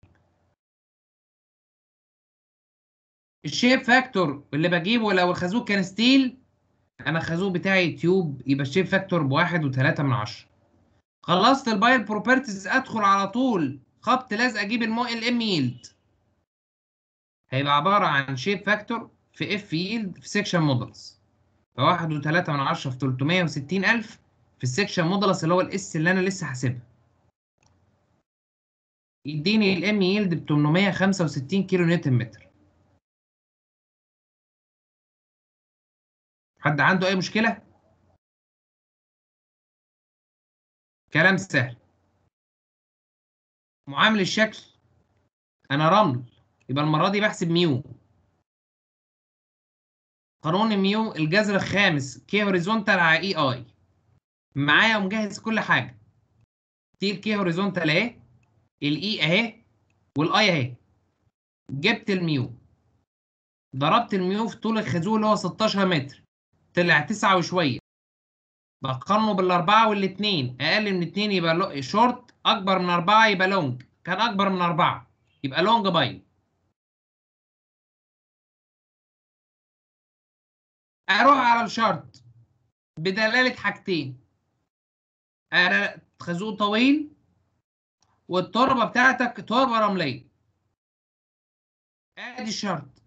الشيب فاكتور اللي بجيبه لو الخازوق كان ستيل انا الخازوق بتاعي تيوب يبقى الشيب فاكتور بواحد وتلاتة من عشرة. خلصت البايل بروبرتيز ادخل على طول خبط لازق اجيب المو الام يلد. هيبقى عبارة عن شيب فاكتور في اف يلد في سكشن مودلز. فواحد وتلاتة من عشرة في 360 ألف في السكشن مودلس اللي هو الاس اللي انا لسه حاسبها يديني الام يلد ب 865 كيلو نيوتن متر حد عنده اي مشكله كلام سهل معامل الشكل انا رمل يبقى المره دي بحسب ميو قانون ميو الجذر الخامس كي هوريزونتال على اي اي معايا ومجهز كل حاجه دي الكي هوريزونتال اهي الاي اهي والاي اهي جبت الميو ضربت الميو في طول الخازوق اللي هو 16 متر طلع 9 وشويه بقارنه بالاربعه والاثنين اقل من اثنين يبقى لو... شورت اكبر من اربعه يبقى لونج كان اكبر من اربعه يبقى لونج باين اروح على الشرط بدلاله حاجتين أنا خازوق طويل والتربه بتاعتك تربه رمليه ادي الشرط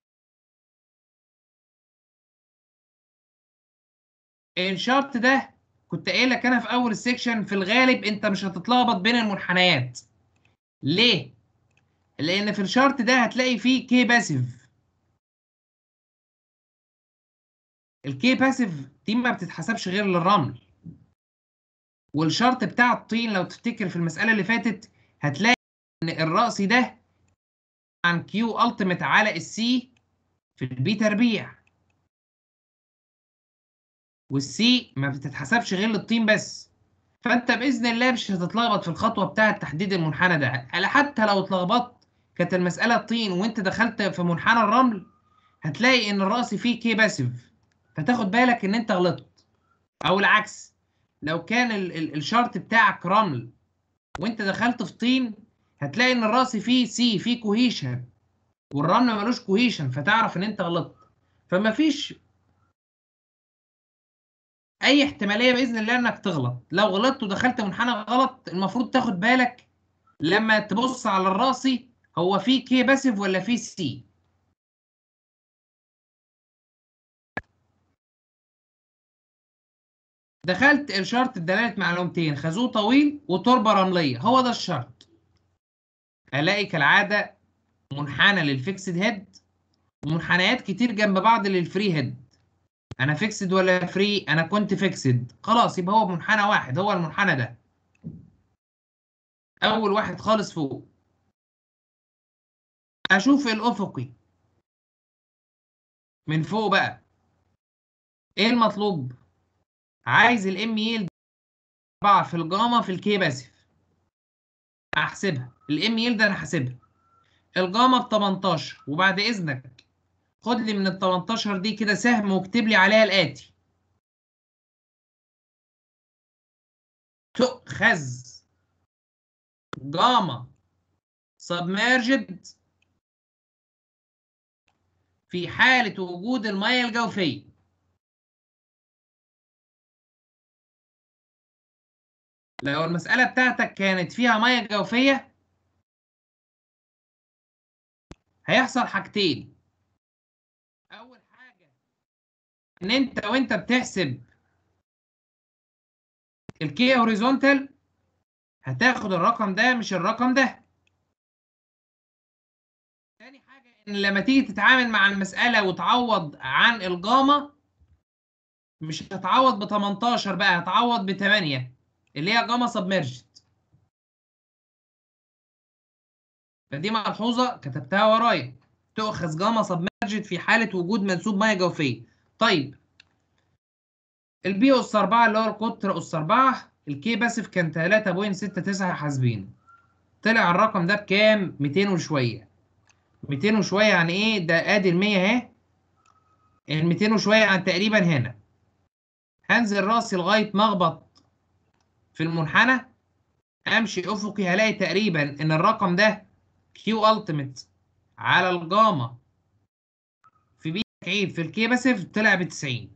الشرط ده كنت قايل لك انا في اول السكشن في الغالب انت مش هتتلخبط بين المنحنيات ليه لان في الشرط ده هتلاقي فيه كي باسيف الكي باسيف دي ما بتتحسبش غير للرمل والشرط بتاع الطين لو تفتكر في المسألة اللي فاتت هتلاقي إن الرأس ده عن كيو ألتيميت على السي في البي تربيع والسي ما بتتحسبش غير للطين بس فانت باذن الله مش هتتلخبط في الخطوه بتاعه تحديد المنحنى ده حتى لو اتلخبطت كانت المساله طين وانت دخلت في منحنى الرمل هتلاقي ان الراس فيه كي باسيف فتاخد بالك ان انت غلطت او العكس لو كان ال ال الشرط بتاعك رمل وانت دخلت في طين هتلاقي ان الراس فيه سي فيه كوهيشن والرمل ملوش كوهيشن فتعرف ان انت غلطت فما فيش اي احتماليه باذن الله انك تغلط لو غلطت ودخلت منحنى غلط المفروض تاخد بالك لما تبص على الراسي هو فيه كي باسيف ولا فيه سي دخلت الشرط دلالة معلومتين خازوق طويل وتربة رملية هو ده الشرط ألاقي كالعادة منحنى للفيكسد هيد ومنحنيات كتير جنب بعض للفري هيد أنا فيكسد ولا فري أنا كنت فيكسد خلاص يبقى هو منحنى واحد هو المنحنى ده أول واحد خالص فوق أشوف الأفقي من فوق بقى إيه المطلوب؟ عايز الام يلد 4 في الجاما في الكي باسف احسبها الام يلد انا حاسبها الجاما ب 18 وبعد اذنك خد لي من ال 18 دي كده سهم واكتب لي عليها الاتي تؤخذ جاما سبميرجد في حالة وجود المياه الجوفية لو المسألة بتاعتك كانت فيها مية جوفية هيحصل حاجتين أول حاجة إن أنت وأنت بتحسب الكي هوريزونتال هتاخد الرقم ده مش الرقم ده تاني حاجة إن لما تيجي تتعامل مع المسألة وتعوض عن الجاما مش هتعوض ب 18 بقى هتعوض ب 8 اللي هي جاما سبمرجد فدي ملحوظه كتبتها ورايا تؤخذ جاما سبمرجد في حاله وجود منسوب ميه جوفيه طيب البي اس 4 اللي هو القطر اس 4 الكي باسف كان 3.69 حاسبين طلع الرقم ده بكام 200 وشويه 200 وشويه يعني ايه ده ادي ال 100 اهي ال 200 وشويه يعني تقريبا هنا هنزل راسي لغايه ما اخبط في المنحنى امشي افقي هلاقي تقريبا ان الرقم ده كيو التيميت على الجاما في بي تكعيب في الكي باسف طلع ب 90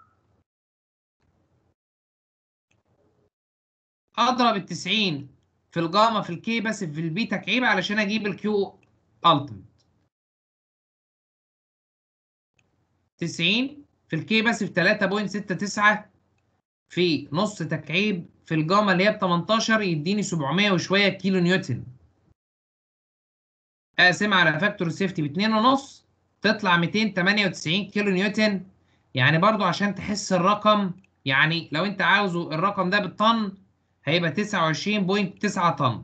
اضرب ال 90 في الجاما في الكي باسف في البي تكعيب علشان اجيب الكيو التيميت 90 في الكي باسف 3.69 في نص تكعيب في الجاما اللي هي ب 18 يديني 700 وشويه كيلو نيوتن اقسمها على فاكتور السيفتي ب 2.5 تطلع 298 كيلو نيوتن يعني برضو عشان تحس الرقم يعني لو انت عاوزه الرقم ده بالطن هيبقى 29.9 طن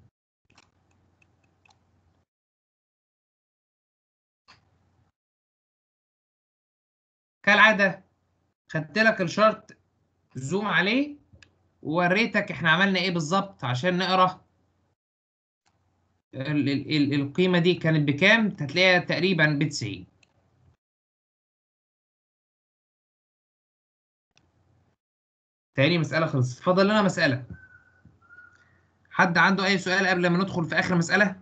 كالعادة خدت لك الشرط زوم عليه ووريتك احنا عملنا ايه بالظبط عشان نقرا ال ال ال القيمة دي كانت بكام؟ هتلاقيها تقريبا ب 90 تاني مسألة خلصت فاضل لنا مسألة حد عنده أي سؤال قبل ما ندخل في آخر مسألة؟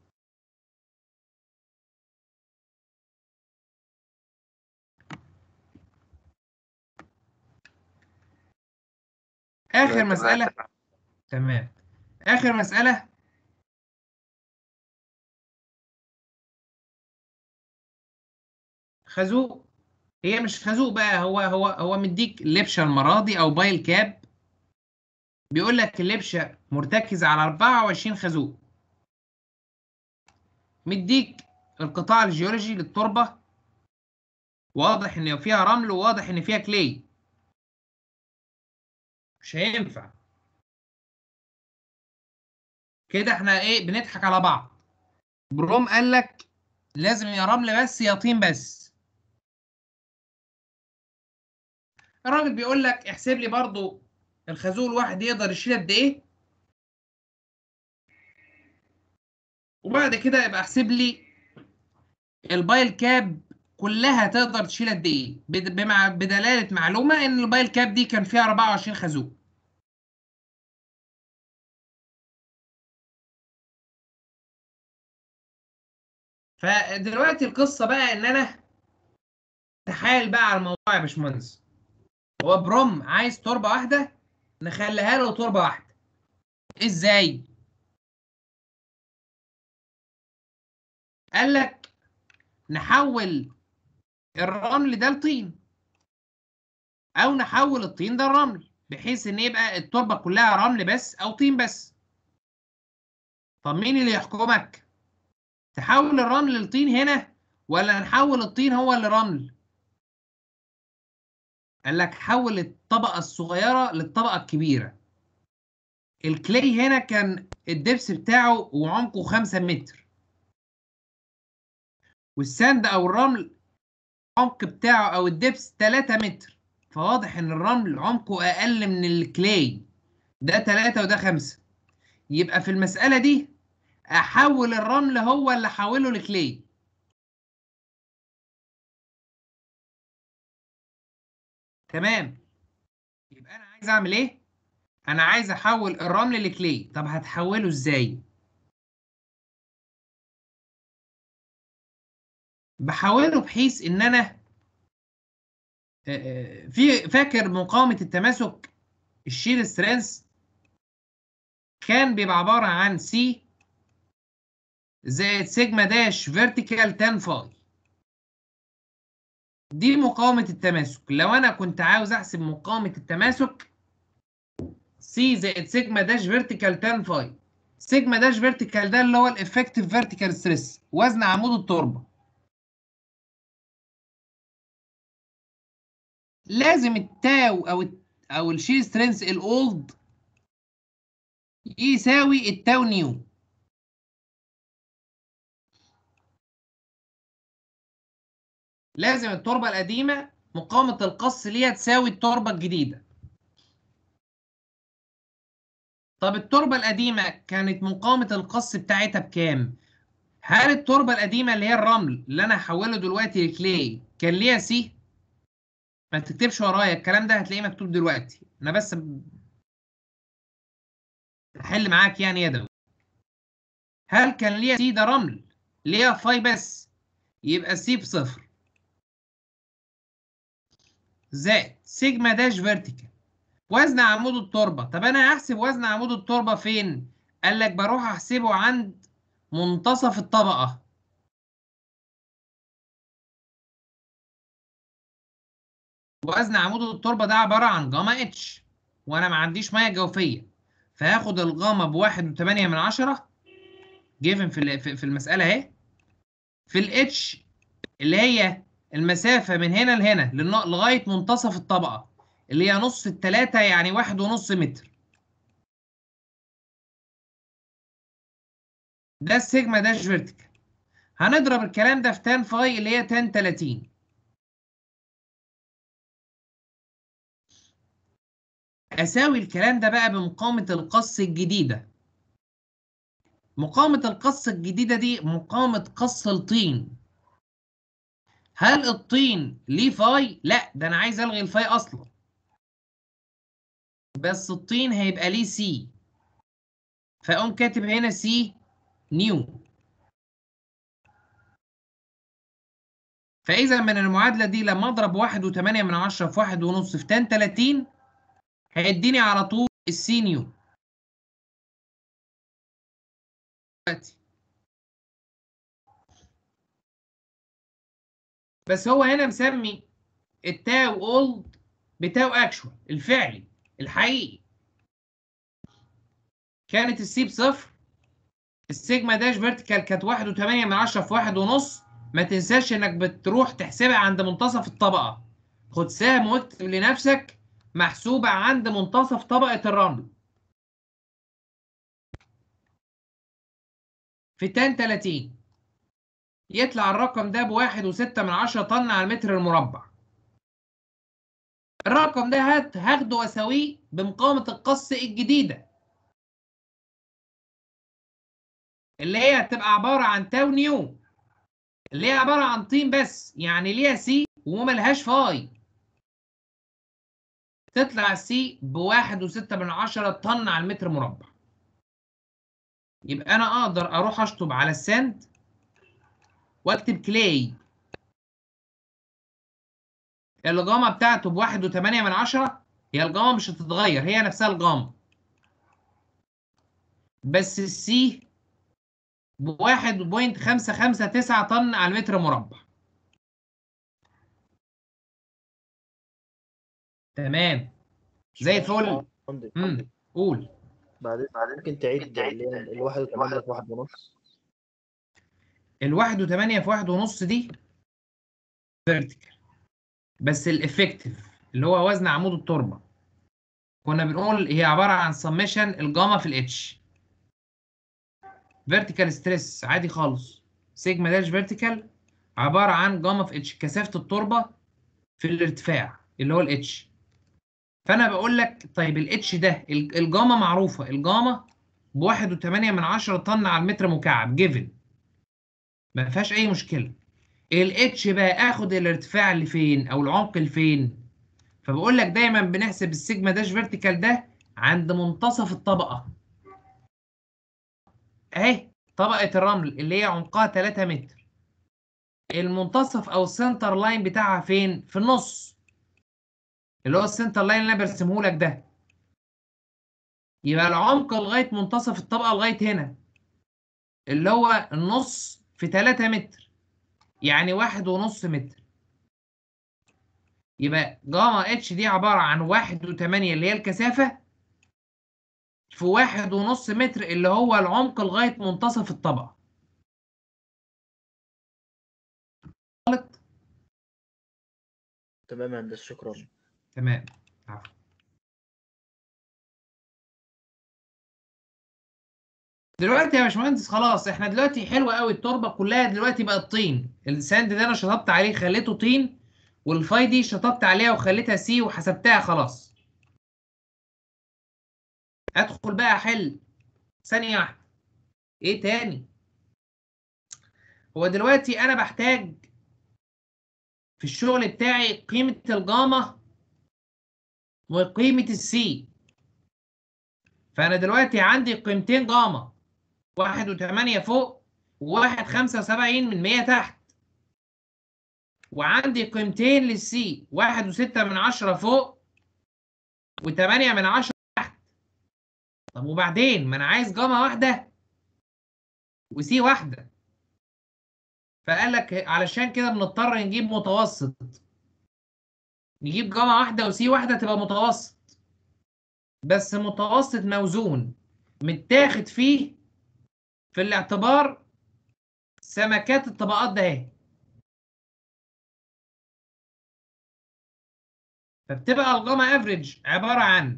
آخر مسألة تمام آخر مسألة خازوق هي مش خازوق بقى هو هو هو مديك لبشة المرة دي أو بايل كاب بيقول لك اللبشة مرتكزة على 24 خازوق مديك القطاع الجيولوجي للتربة واضح إن فيها رمل وواضح إن فيها كلي مش هينفع كده احنا ايه بنضحك على بعض بروم قال لك لازم يا رمل بس يا طين بس الراجل بيقول لك احسب لي برضو الخازوق الواحد يقدر يشيل قد ايه وبعد كده يبقى احسب لي البايل كاب كلها تقدر تشيل قد ايه بد- بمع بدلاله معلومه ان البايل كاب دي كان فيها 24 خازوق فدلوقتي القصه بقى ان انا تحايل بقى على الموضوع يا باشمهندس هو بروم عايز تربه واحده نخليها له تربه واحده ازاي قال لك نحول الرمل ده لطين او نحول الطين ده لرمل بحيث ان يبقى التربه كلها رمل بس او طين بس طب مين اللي يحكمك تحول الرمل لطين هنا ولا نحول الطين هو اللي رمل قال لك حول الطبقه الصغيره للطبقه الكبيره الكلي هنا كان الدبس بتاعه وعمقه 5 متر والساند او الرمل العمق بتاعه او الدبس 3 متر فواضح ان الرمل عمقه اقل من الكلاي ده 3 وده 5 يبقى في المسألة دي احول الرمل هو اللي احوله لكلاي تمام يبقى انا عايز اعمل ايه انا عايز احول الرمل لكلاي طب هتحوله ازاي بحوله بحيث ان انا آه، آه، في فاكر مقاومة التماسك الشير سترينث كان بيبقى عبارة عن سي زائد سيجما داش فيرتيكال تان فاي دي مقاومة التماسك لو أنا كنت عاوز أحسب مقاومة التماسك سي زائد سيجما داش فيرتيكال تان فاي سيجما داش فيرتيكال ده اللي هو الافكتيف فيرتيكال ستريس وزن عمود التربة لازم التاو او او الشير سترينث الاولد يساوي التاو نيو لازم التربة القديمة مقاومة القص ليها تساوي التربة الجديدة طب التربة القديمة كانت مقاومة القص بتاعتها بكام؟ هل التربة القديمة اللي هي الرمل اللي أنا هحوله دلوقتي لكلي كان ليها سي؟ ما تكتبش ورايا الكلام ده هتلاقيه مكتوب دلوقتي أنا بس بحل معاك يعني يدوي هل كان ليها سي ده رمل ليها فاي بس يبقى سي بصفر زائد سيجما داش فيرتيكال وزن عمود التربة طب انا هحسب وزن عمود التربة فين قال لك بروح احسبه عند منتصف الطبقة وزن عمود التربة ده عبارة عن جاما اتش وانا ما عنديش مية جوفية فهاخد الجاما بواحد وتمانية من عشرة جيفن في ال- في في المسألة اهي في الاتش اللي هي المسافة من هنا لهنا للن- لغاية منتصف الطبقة اللي هي نص التلاتة يعني واحد ونص متر ده السيجما داش فيرتيكال هنضرب الكلام ده في تان فاي اللي هي تان 30 أساوي الكلام ده بقى بمقاومة القص الجديدة مقاومة القص الجديدة دي مقاومة قص الطين هل الطين ليه فاي؟ لا ده أنا عايز ألغي الفاي أصلا بس الطين هيبقى ليه سي فأقوم كاتب هنا سي نيو فإذا من المعادلة دي لما أضرب واحد وتمانية من عشرة في واحد ونص في تان تلاتين هيديني على طول السي نيو دلوقتي بس هو هنا مسمي التاو اولد بتاو اكشوال الفعلي الحقيقي كانت السي بصفر السيجما داش فيرتيكال كانت واحد وتمانية من عشرة في واحد ونص ما تنساش انك بتروح تحسبها عند منتصف الطبقة خد سهم واكتب لنفسك محسوبة عند منتصف طبقة الرمل في تان 30 يطلع الرقم ده بواحد وستة من عشرة طن على المتر المربع الرقم ده هات هاخده واساويه بمقاومة القص الجديدة اللي هي هتبقى عبارة عن تاو نيو اللي هي عبارة عن طين بس يعني ليها سي وملهاش فاي تطلع السي بواحد وستة من عشرة طن على المتر مربع يبقى أنا أقدر أروح أشطب على الساند وأكتب كلاي الجاما بتاعته بواحد وتمانية من عشرة هي الجاما مش هتتغير هي نفسها الجاما بس السي بواحد بوينت خمسة خمسة تسعة طن على المتر مربع تمام زي الفل عندي امم قول بعدين ممكن تعيد اللي هي الواحد وثمانية في واحد ونص الواحد وتمانية في واحد ونص دي فيرتيكال بس الافكتيف اللي هو وزن عمود التربة كنا بنقول هي عبارة عن سميشن الجاما في الاتش فيرتيكال ستريس عادي خالص سيجما داش فيرتيكال عبارة عن جاما في اتش كثافة التربة في الارتفاع اللي هو الاتش فانا بقول لك طيب الاتش ده ال- الجاما معروفة الجاما بواحد وتمانية من عشرة طن على المتر مكعب جيفن ما فيهاش اي مشكلة الاتش بقى اخد الارتفاع اللي فين او العمق اللي فين فبقول لك دايما بنحسب السيجما داش فيرتيكال ده عند منتصف الطبقة اهي طبقة الرمل اللي هي عمقها 3 متر المنتصف او السنتر لاين بتاعها فين في النص اللي هو السنتر لاين اللي انا برسمه لك ده يبقى العمق لغاية منتصف الطبقة لغاية هنا اللي هو النص في 3 متر يعني واحد ونص متر يبقى جاما اتش دي عبارة عن واحد وتمانية اللي هي الكثافة في واحد ونص متر اللي هو العمق لغاية منتصف الطبقة غلط تمام يا هندسة شكرا تمام عفوا دلوقتي يا باشمهندس خلاص احنا دلوقتي حلوة قوي التربة كلها دلوقتي بقت طين الساند ده انا شطبت عليه خليته طين والفاي دي شطبت عليها وخليتها سي وحسبتها خلاص ادخل بقى احل ثانية واحدة ايه تاني هو دلوقتي انا بحتاج في الشغل بتاعي قيمة الجاما وقيمة السي فأنا دلوقتي عندي قيمتين جاما واحد وتمانية فوق وواحد خمسة وسبعين من مية تحت وعندي قيمتين للسي واحد وستة من عشرة فوق وتمانية من عشرة تحت طب وبعدين ما أنا عايز جاما واحدة وسي واحدة فقال لك علشان كده بنضطر نجيب متوسط نجيب جاما واحدة وسي واحدة تبقى متوسط بس متوسط موزون متاخد فيه في الاعتبار سمكات الطبقات ده اهي فبتبقى الجاما افريج عبارة عن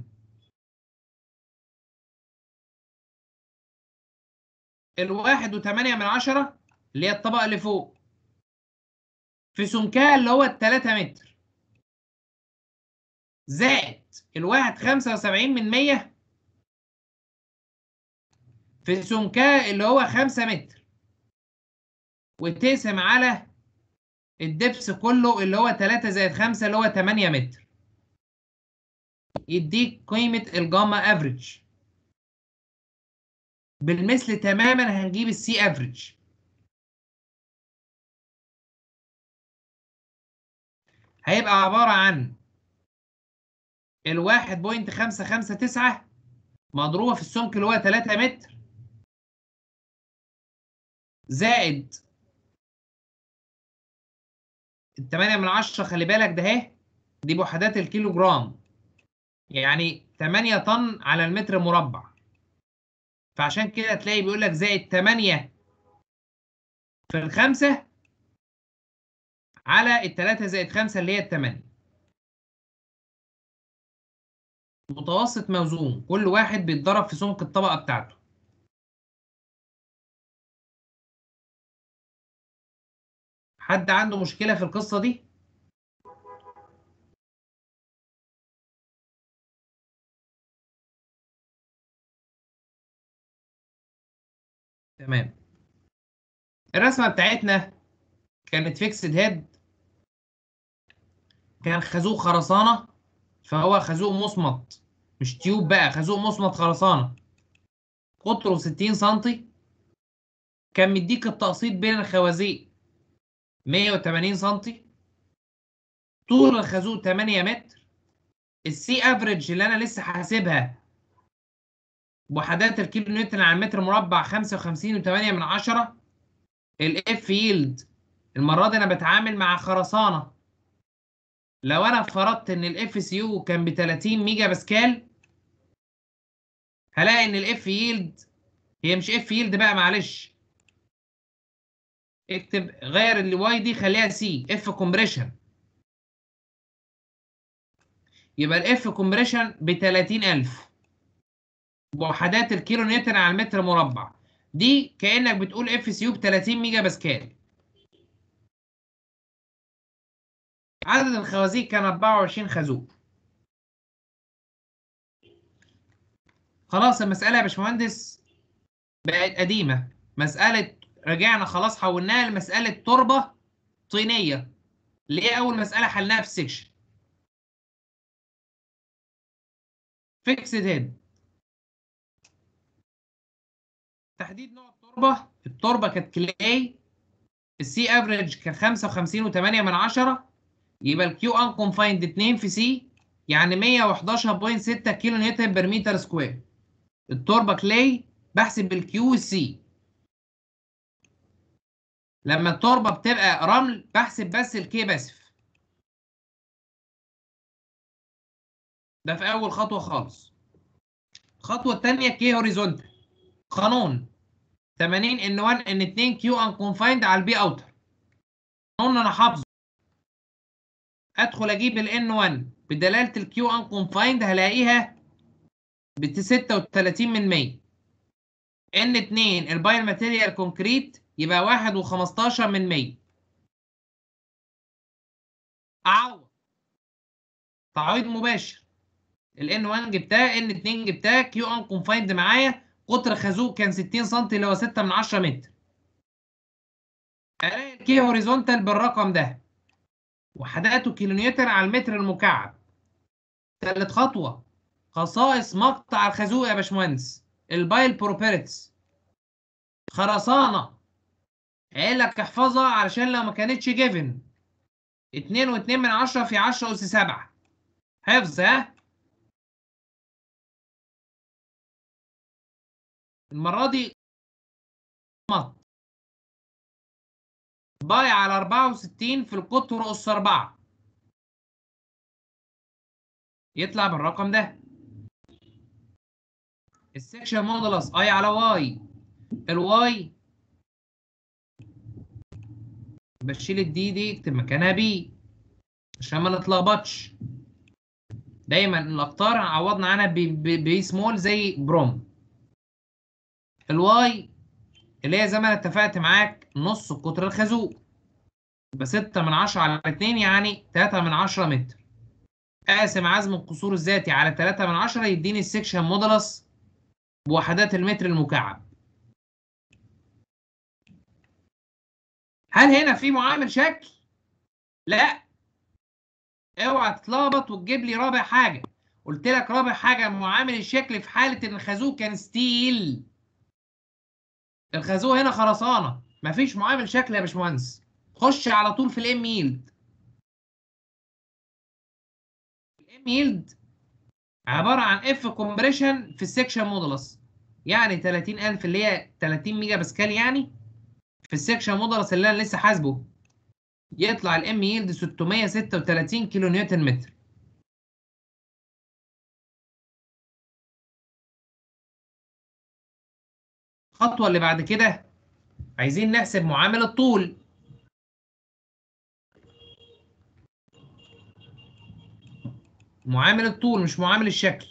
الواحد وتمانية من عشرة اللي هي الطبقة اللي فوق في سمكها اللي هو التلاتة متر زائد الواحد خمسة وسبعين من مية في سمكها اللي هو خمسة متر وتقسم على الدبس كله اللي هو تلاتة زائد خمسة اللي هو تمانية متر يديك قيمة الجاما افريج بالمثل تماما هنجيب السي افريج هيبقى عبارة عن الواحد بوينت خمسة خمسة تسعة مضروبة في السمك اللي هو تلاتة متر زائد التمانية من عشرة خلي بالك ده اهي دي بوحدات الكيلو جرام يعني تمانية طن على المتر مربع فعشان كده تلاقي بيقول لك زائد تمانية في الخمسة على التلاتة زائد خمسة اللي هي التمانية متوسط موزون كل واحد بيتضرب في سمك الطبقة بتاعته حد عنده مشكلة في القصة دي؟ تمام الرسمه بتاعتنا كانت فيكسد هيد كان خازوق خرسانه فهو خازوق مصمت مش تيوب بقى خازوق مصمت خرسانه قطره 60 سم كان مديك التقسيط بين الخوازيق 180 سم طول الخازوق 8 متر السي افريج اللي انا لسه حاسبها وحدات الكيلو نيوتن على المتر مربع 55.8 من عشرة الاف ييلد المرة دي انا بتعامل مع خرسانة لو انا فرضت ان الاف سي يو كان ب 30 ميجا باسكال هلاقي ان الاف ييلد هي مش اف ييلد بقى معلش اكتب غير الواي دي خليها سي اف كومبريشن يبقى الاف كومبريشن ب 30000 بوحدات الكيلو نيوتن على المتر مربع دي كانك بتقول اف سي يو ب 30 ميجا باسكال عدد الخوازيق كان 24 خازوق خلاص المسألة يا باشمهندس بقت قديمة مسألة رجعنا خلاص حولناها لمسألة تربة طينية ليه أول مسألة حلناها في السكشن فيكسد هيد تحديد نوع التربة التربة كانت كلاي السي افريج كان 55.8 من عشرة يبقى الكيو ان كونفايند 2 في سي يعني 111.6 كيلو نيوتن بر متر سكوير التربة كلاي بحسب الكيو والسي لما التربة بتبقى رمل بحسب بس الكي باسف ده في أول خطوة خالص الخطوة التانية كي هوريزونتال قانون 80 ان 1 ان 2 كيو ان كونفايند على البي اوتر قانون انا حافظه ادخل اجيب الان 1 بدلاله الكيو ان كونفايند هلاقيها ب 36 من 100 ان 2 البايل ماتيريال كونكريت يبقى 1 و15 من 100 اعوض تعويض مباشر الان 1 جبتها ان 2 جبتها كيو ان كونفايند معايا قطر خازوق كان 60 سم اللي هو 6 من 10 متر الاقي الكي هوريزونتال بالرقم ده وحداته كيلو نيوتن على المتر المكعب تالت خطوه خصائص مقطع الخازوق يا باشمهندس البايل بروبرتس خرسانه قايل لك احفظها علشان لو ما كانتش جيفن 2 و2 من 10 في 10 اس 7 حفظ ها المرة دي مط باي على 64 في القطر أس 4 يطلع بالرقم ده السكشن مودولس اي على واي الواي بشيل الدي دي اكتب مكانها بي عشان ما نتلخبطش دايما الاقطار عوضنا عنها بي سمول زي بروم الواي اللي هي زي ما انا اتفقت معاك نص قطر الخازوق يبقى 6 من 10 على 2 يعني 3 من 10 متر اقسم عزم القصور الذاتي على 3 من 10 يديني السكشن مودولس بوحدات المتر المكعب هل هنا في معامل شكل؟ لا اوعى تتلخبط وتجيب لي رابع حاجه قلت لك رابع حاجه معامل الشكل في حاله ان الخازوق كان ستيل الخازوق هنا خرسانه مفيش معامل شكل يا باشمهندس خش على طول في الام ييلد الام ييلد عباره عن اف كومبريشن في السكشن مودولس يعني 30000 اللي هي 30 ميجا باسكال يعني في السكشن مودولس اللي انا لسه حاسبه يطلع الام ييلد 636 كيلو نيوتن متر الخطوة اللي بعد كده عايزين نحسب معامل الطول معامل الطول مش معامل الشكل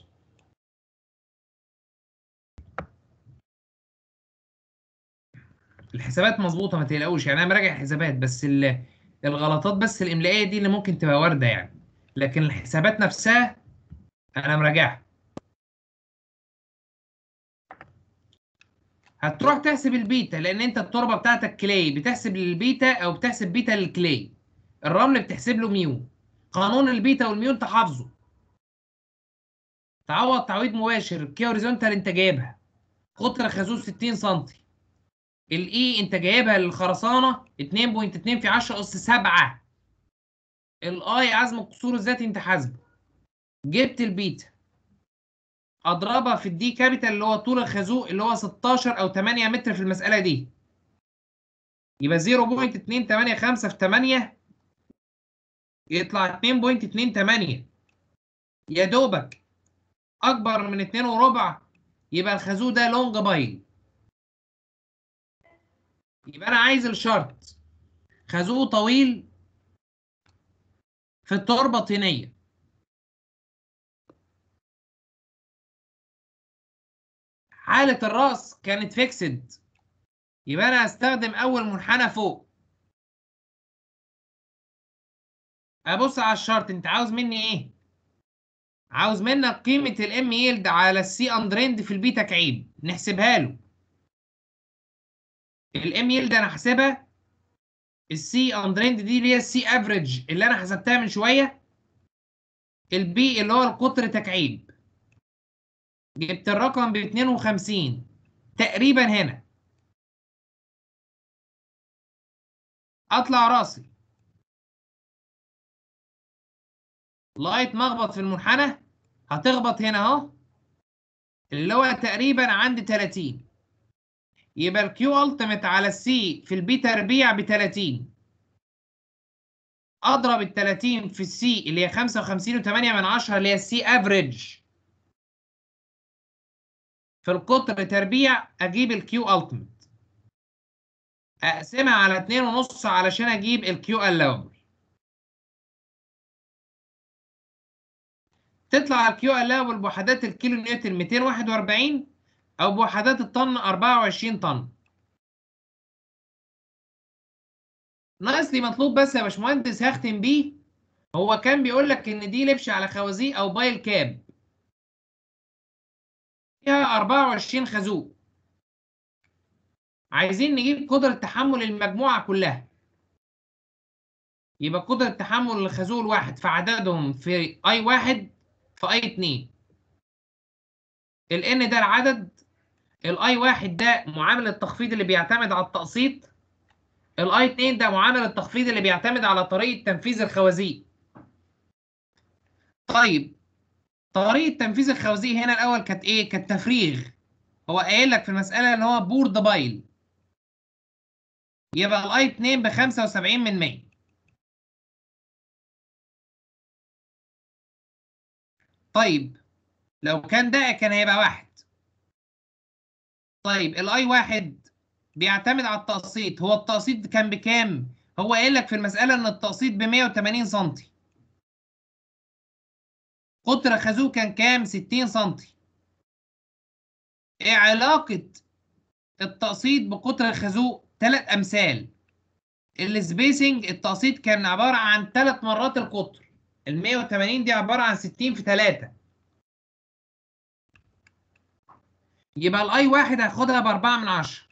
الحسابات مظبوطة ما تقلقوش يعني انا براجع الحسابات بس الغلطات بس الاملائية دي اللي ممكن تبقى واردة يعني لكن الحسابات نفسها انا مراجعها هتروح تحسب البيتا لان انت التربه بتاعتك كلاي بتحسب البيتا او بتحسب بيتا للكلاي الرمل بتحسب له ميو قانون البيتا والميو انت حافظه تعوض تعويض مباشر الكي هوريزونتال انت جايبها قطر خازوق 60 سم الاي انت جايبها للخرسانه 2.2 في 10 اس 7 الاي عزم القصور الذاتي انت حاسبه جبت البيتا اضربها في الدي كابيتال اللي هو طول الخازوق اللي هو 16 او 8 متر في المساله دي يبقى 0.285 في 8 يطلع 2.28 يا دوبك اكبر من 2 وربع يبقى الخازوق ده لونج بايل يبقى انا عايز الشرط خازوق طويل في التربه طينيه حالة الرأس كانت فيكسد يبقى أنا هستخدم أول منحنى فوق أبص على الشرط أنت عاوز مني إيه؟ عاوز منك قيمة الام يلد على السي اندريند في البيتا كعيب نحسبها له الام يلد أنا حاسبها السي اندريند دي اللي هي السي افريج اللي أنا حسبتها من شوية البي اللي هو القطر تكعيب جبت الرقم ب 52 تقريبا هنا اطلع راسي لغايه ما اخبط في المنحنى هتخبط هنا اهو اللي هو تقريبا عند 30 يبقى الكيو التيميت على السي في البي تربيع ب 30 اضرب ال 30 في السي اللي هي 55 و8 من 10 اللي هي السي افريج في القطر تربيع اجيب الكيو التيميت اقسمها على 2 ونص علشان اجيب الكيو allowable تطلع الكيو allowable بوحدات الكيلو نيوتن 241 او بوحدات الطن 24 طن ناقص لي مطلوب بس يا باشمهندس هختم بيه هو كان بيقول لك ان دي لبش على خوازيق او بايل كاب فيها 24 خازوق عايزين نجيب قدرة تحمل المجموعة كلها يبقى قدرة تحمل الخازوق الواحد في عددهم في اي واحد في اي اتنين ال n ده العدد الاي واحد ده معامل التخفيض اللي بيعتمد على التقسيط الاي 2 ده معامل التخفيض اللي بيعتمد على طريقة تنفيذ الخوازيق طيب طريقة تنفيذ الخوازيق هنا الأول كانت إيه؟ كانت تفريغ هو قايل لك في المسألة اللي هو بورد بايل يبقى الاي 2 ب 75 من 100 طيب لو كان ده كان هيبقى واحد طيب الاي واحد بيعتمد على التقسيط هو التقسيط كان بكام؟ هو قايل لك في المسألة إن التقسيط ب 180 سم قطر خازوق كان كام؟ 60 سم ايه علاقة التقسيط بقطر الخازوق؟ ثلاث أمثال السبيسنج التقسيط كان عبارة عن ثلاث مرات القطر ال 180 دي عبارة عن 60 في 3 يبقى الاي واحد هاخدها بأربعة من عشرة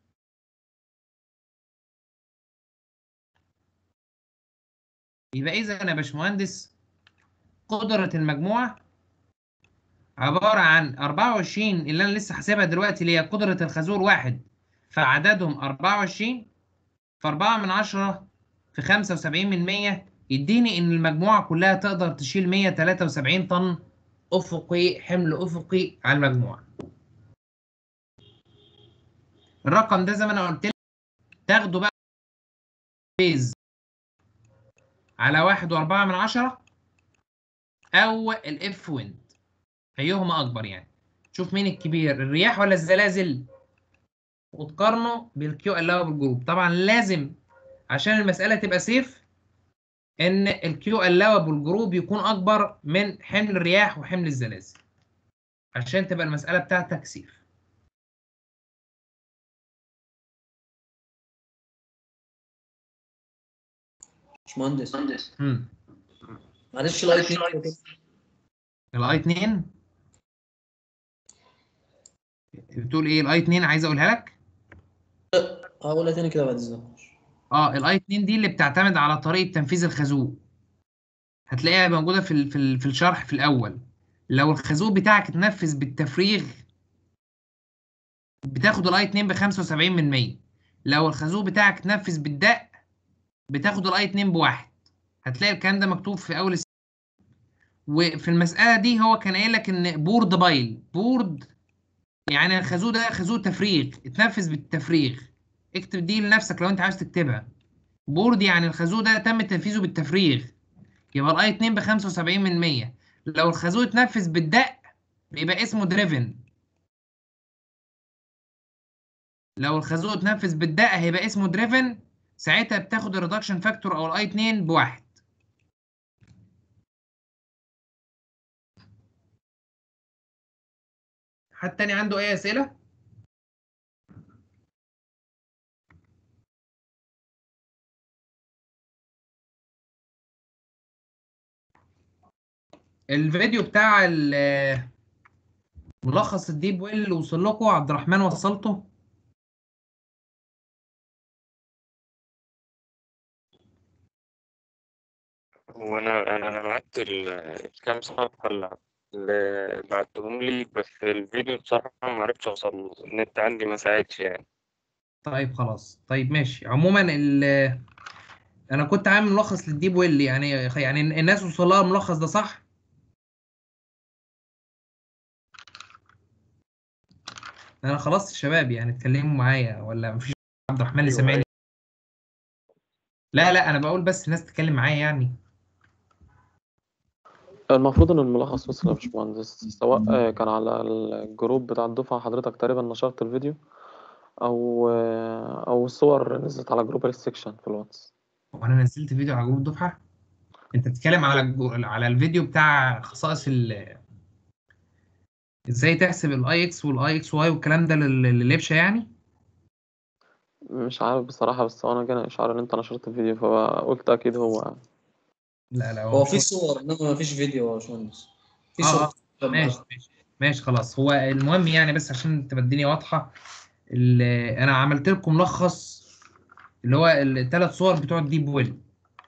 يبقى إذا يا باشمهندس قدرة المجموعة عبارة عن 24 اللي أنا لسه حاسبها دلوقتي اللي هي قدرة الخازوق واحد فعددهم 24 في 4 من 10 في 75 من 100 يديني إن المجموعة كلها تقدر تشيل 173 طن أفقي حمل أفقي على المجموعة. الرقم ده زي ما أنا قلت لك تاخده بقى بيز على واحد وأربعة من عشرة أو الإف ويند أيهما أكبر يعني شوف مين الكبير الرياح ولا الزلازل وتقارنه بالكيو allowable جروب طبعا لازم عشان المسألة تبقى سيف إن الكيو allowable جروب يكون أكبر من حمل الرياح وحمل الزلازل عشان تبقى المسألة بتاعتك سيف باشمهندس امم معلش لايت نيك كده. الاي 2 بتقول ايه الاي 2 عايز اقولها لك هقولها تاني كده بعد اذنك اه الاي 2 دي اللي بتعتمد على طريقه تنفيذ الخازوق هتلاقيها موجوده في ال- في ال- في الشرح في الاول لو الخازوق بتاعك اتنفذ بالتفريغ بتاخد الاي 2 ب 75% لو الخازوق بتاعك اتنفذ بالدق بتاخد الاي 2 بواحد هتلاقي الكلام ده مكتوب في اول الس- وفي المساله دي هو كان قايل لك ان بورد بايل بورد يعني الخازوق ده خازوق تفريغ اتنفذ بالتفريغ اكتب دي لنفسك لو انت عايز تكتبها بورد يعني الخازوق ده تم تنفيذه بالتفريغ يبقى الاي 2 ب 75% لو الخازوق اتنفذ بالدق بيبقى اسمه دريفن لو الخازوق اتنفذ بالدق هيبقى اسمه دريفن ساعتها بتاخد الريدكشن فاكتور او الاي 2 بواحد حد تاني عنده اي اسئله الفيديو بتاع ال- ملخص الديب ويل اللي وصل لكم عبد الرحمن وصلته وانا انا بعت ال- الكام صفحة اللي اللي بعتهم لي بس الفيديو بصراحة ما عرفتش اوصل له النت عندي ما ساعدش يعني طيب خلاص طيب ماشي عموما ال انا كنت عامل ملخص للديب ويل يعني يعني الناس وصل لها الملخص ده صح انا خلصت الشباب يعني اتكلموا معايا ولا مفيش عبد الرحمن اللي أيوة، سامعني لا لا انا بقول بس الناس تتكلم معايا يعني المفروض ان الملخص وصل يا باشمهندس سواء آه، كان على الجروب بتاع الدفعة حضرتك تقريبا نشرت الفيديو او آه، او الصور نزلت على جروب السكشن في الواتس وانا نزلت فيديو على جروب الدفعه انت بتتكلم على الجو... على الفيديو بتاع خصائص ال ازاي تحسب الاي اكس والاي اكس واي والكلام ده لل- لللبشه يعني مش عارف بصراحة بس هو انا جاني اشعار ان انت نشرت الفيديو فقلت اكيد هو لا لا هو مش في صور انما ما فيش فيديو يا باشمهندس في آه، صور آه. ماشي ماشي ماشي خلاص هو المهم يعني بس عشان تبقى الدنيا واضحه ال- انا عملت لكم ملخص اللي هو الثلاث صور بتوع الديب ويل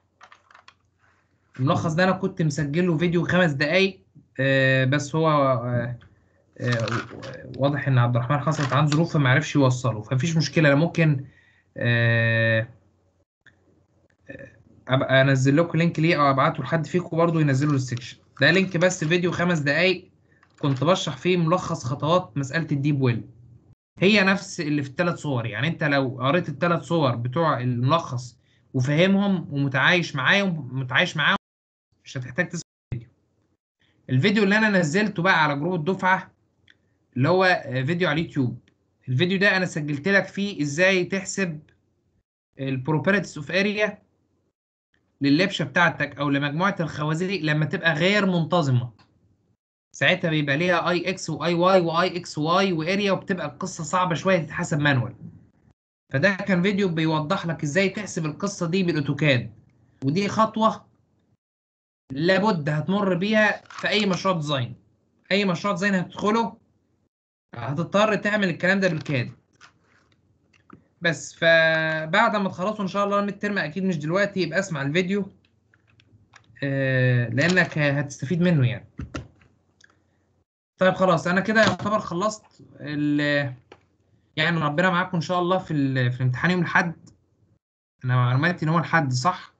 الملخص ده انا كنت مسجله فيديو خمس دقايق آه، بس هو آه، آه، واضح ان عبد الرحمن حصلت عنده ظروف فما عرفش يوصله فمفيش مشكله انا ممكن آه، آه، ابقى انزل لكم لينك ليه او ابعته لحد فيكم برضه ينزله السكشن ده لينك بس فيديو خمس دقايق كنت بشرح فيه ملخص خطوات مساله الديب ويل هي نفس اللي في الثلاث صور يعني انت لو قريت الثلاث صور بتوع الملخص وفاهمهم ومتعايش معاهم متعايش معاهم مش هتحتاج تسمع الفيديو الفيديو اللي انا نزلته بقى على جروب الدفعه اللي هو فيديو على اليوتيوب الفيديو ده انا سجلت لك فيه ازاي تحسب البروبرتيز اوف اريا لللبشه بتاعتك او لمجموعه الخوازيق لما تبقى غير منتظمه ساعتها بيبقى ليها اي اكس واي واي واي اكس واي واريا وبتبقى القصه صعبه شويه تتحسب مانوال فده كان فيديو بيوضح لك ازاي تحسب القصه دي بالاوتوكاد ودي خطوه لابد هتمر بيها في اي مشروع ديزاين اي مشروع ديزاين هتدخله هتضطر تعمل الكلام ده بالكاد بس فبعد ما تخلصوا ان شاء الله الميد ترم اكيد مش دلوقتي يبقى اسمع الفيديو آه، لانك هتستفيد منه يعني طيب خلاص انا كده يعتبر خلصت ال- يعني ربنا معاكم ان شاء الله في ال- في الامتحان يوم الاحد انا معلوماتي ان هو الحد صح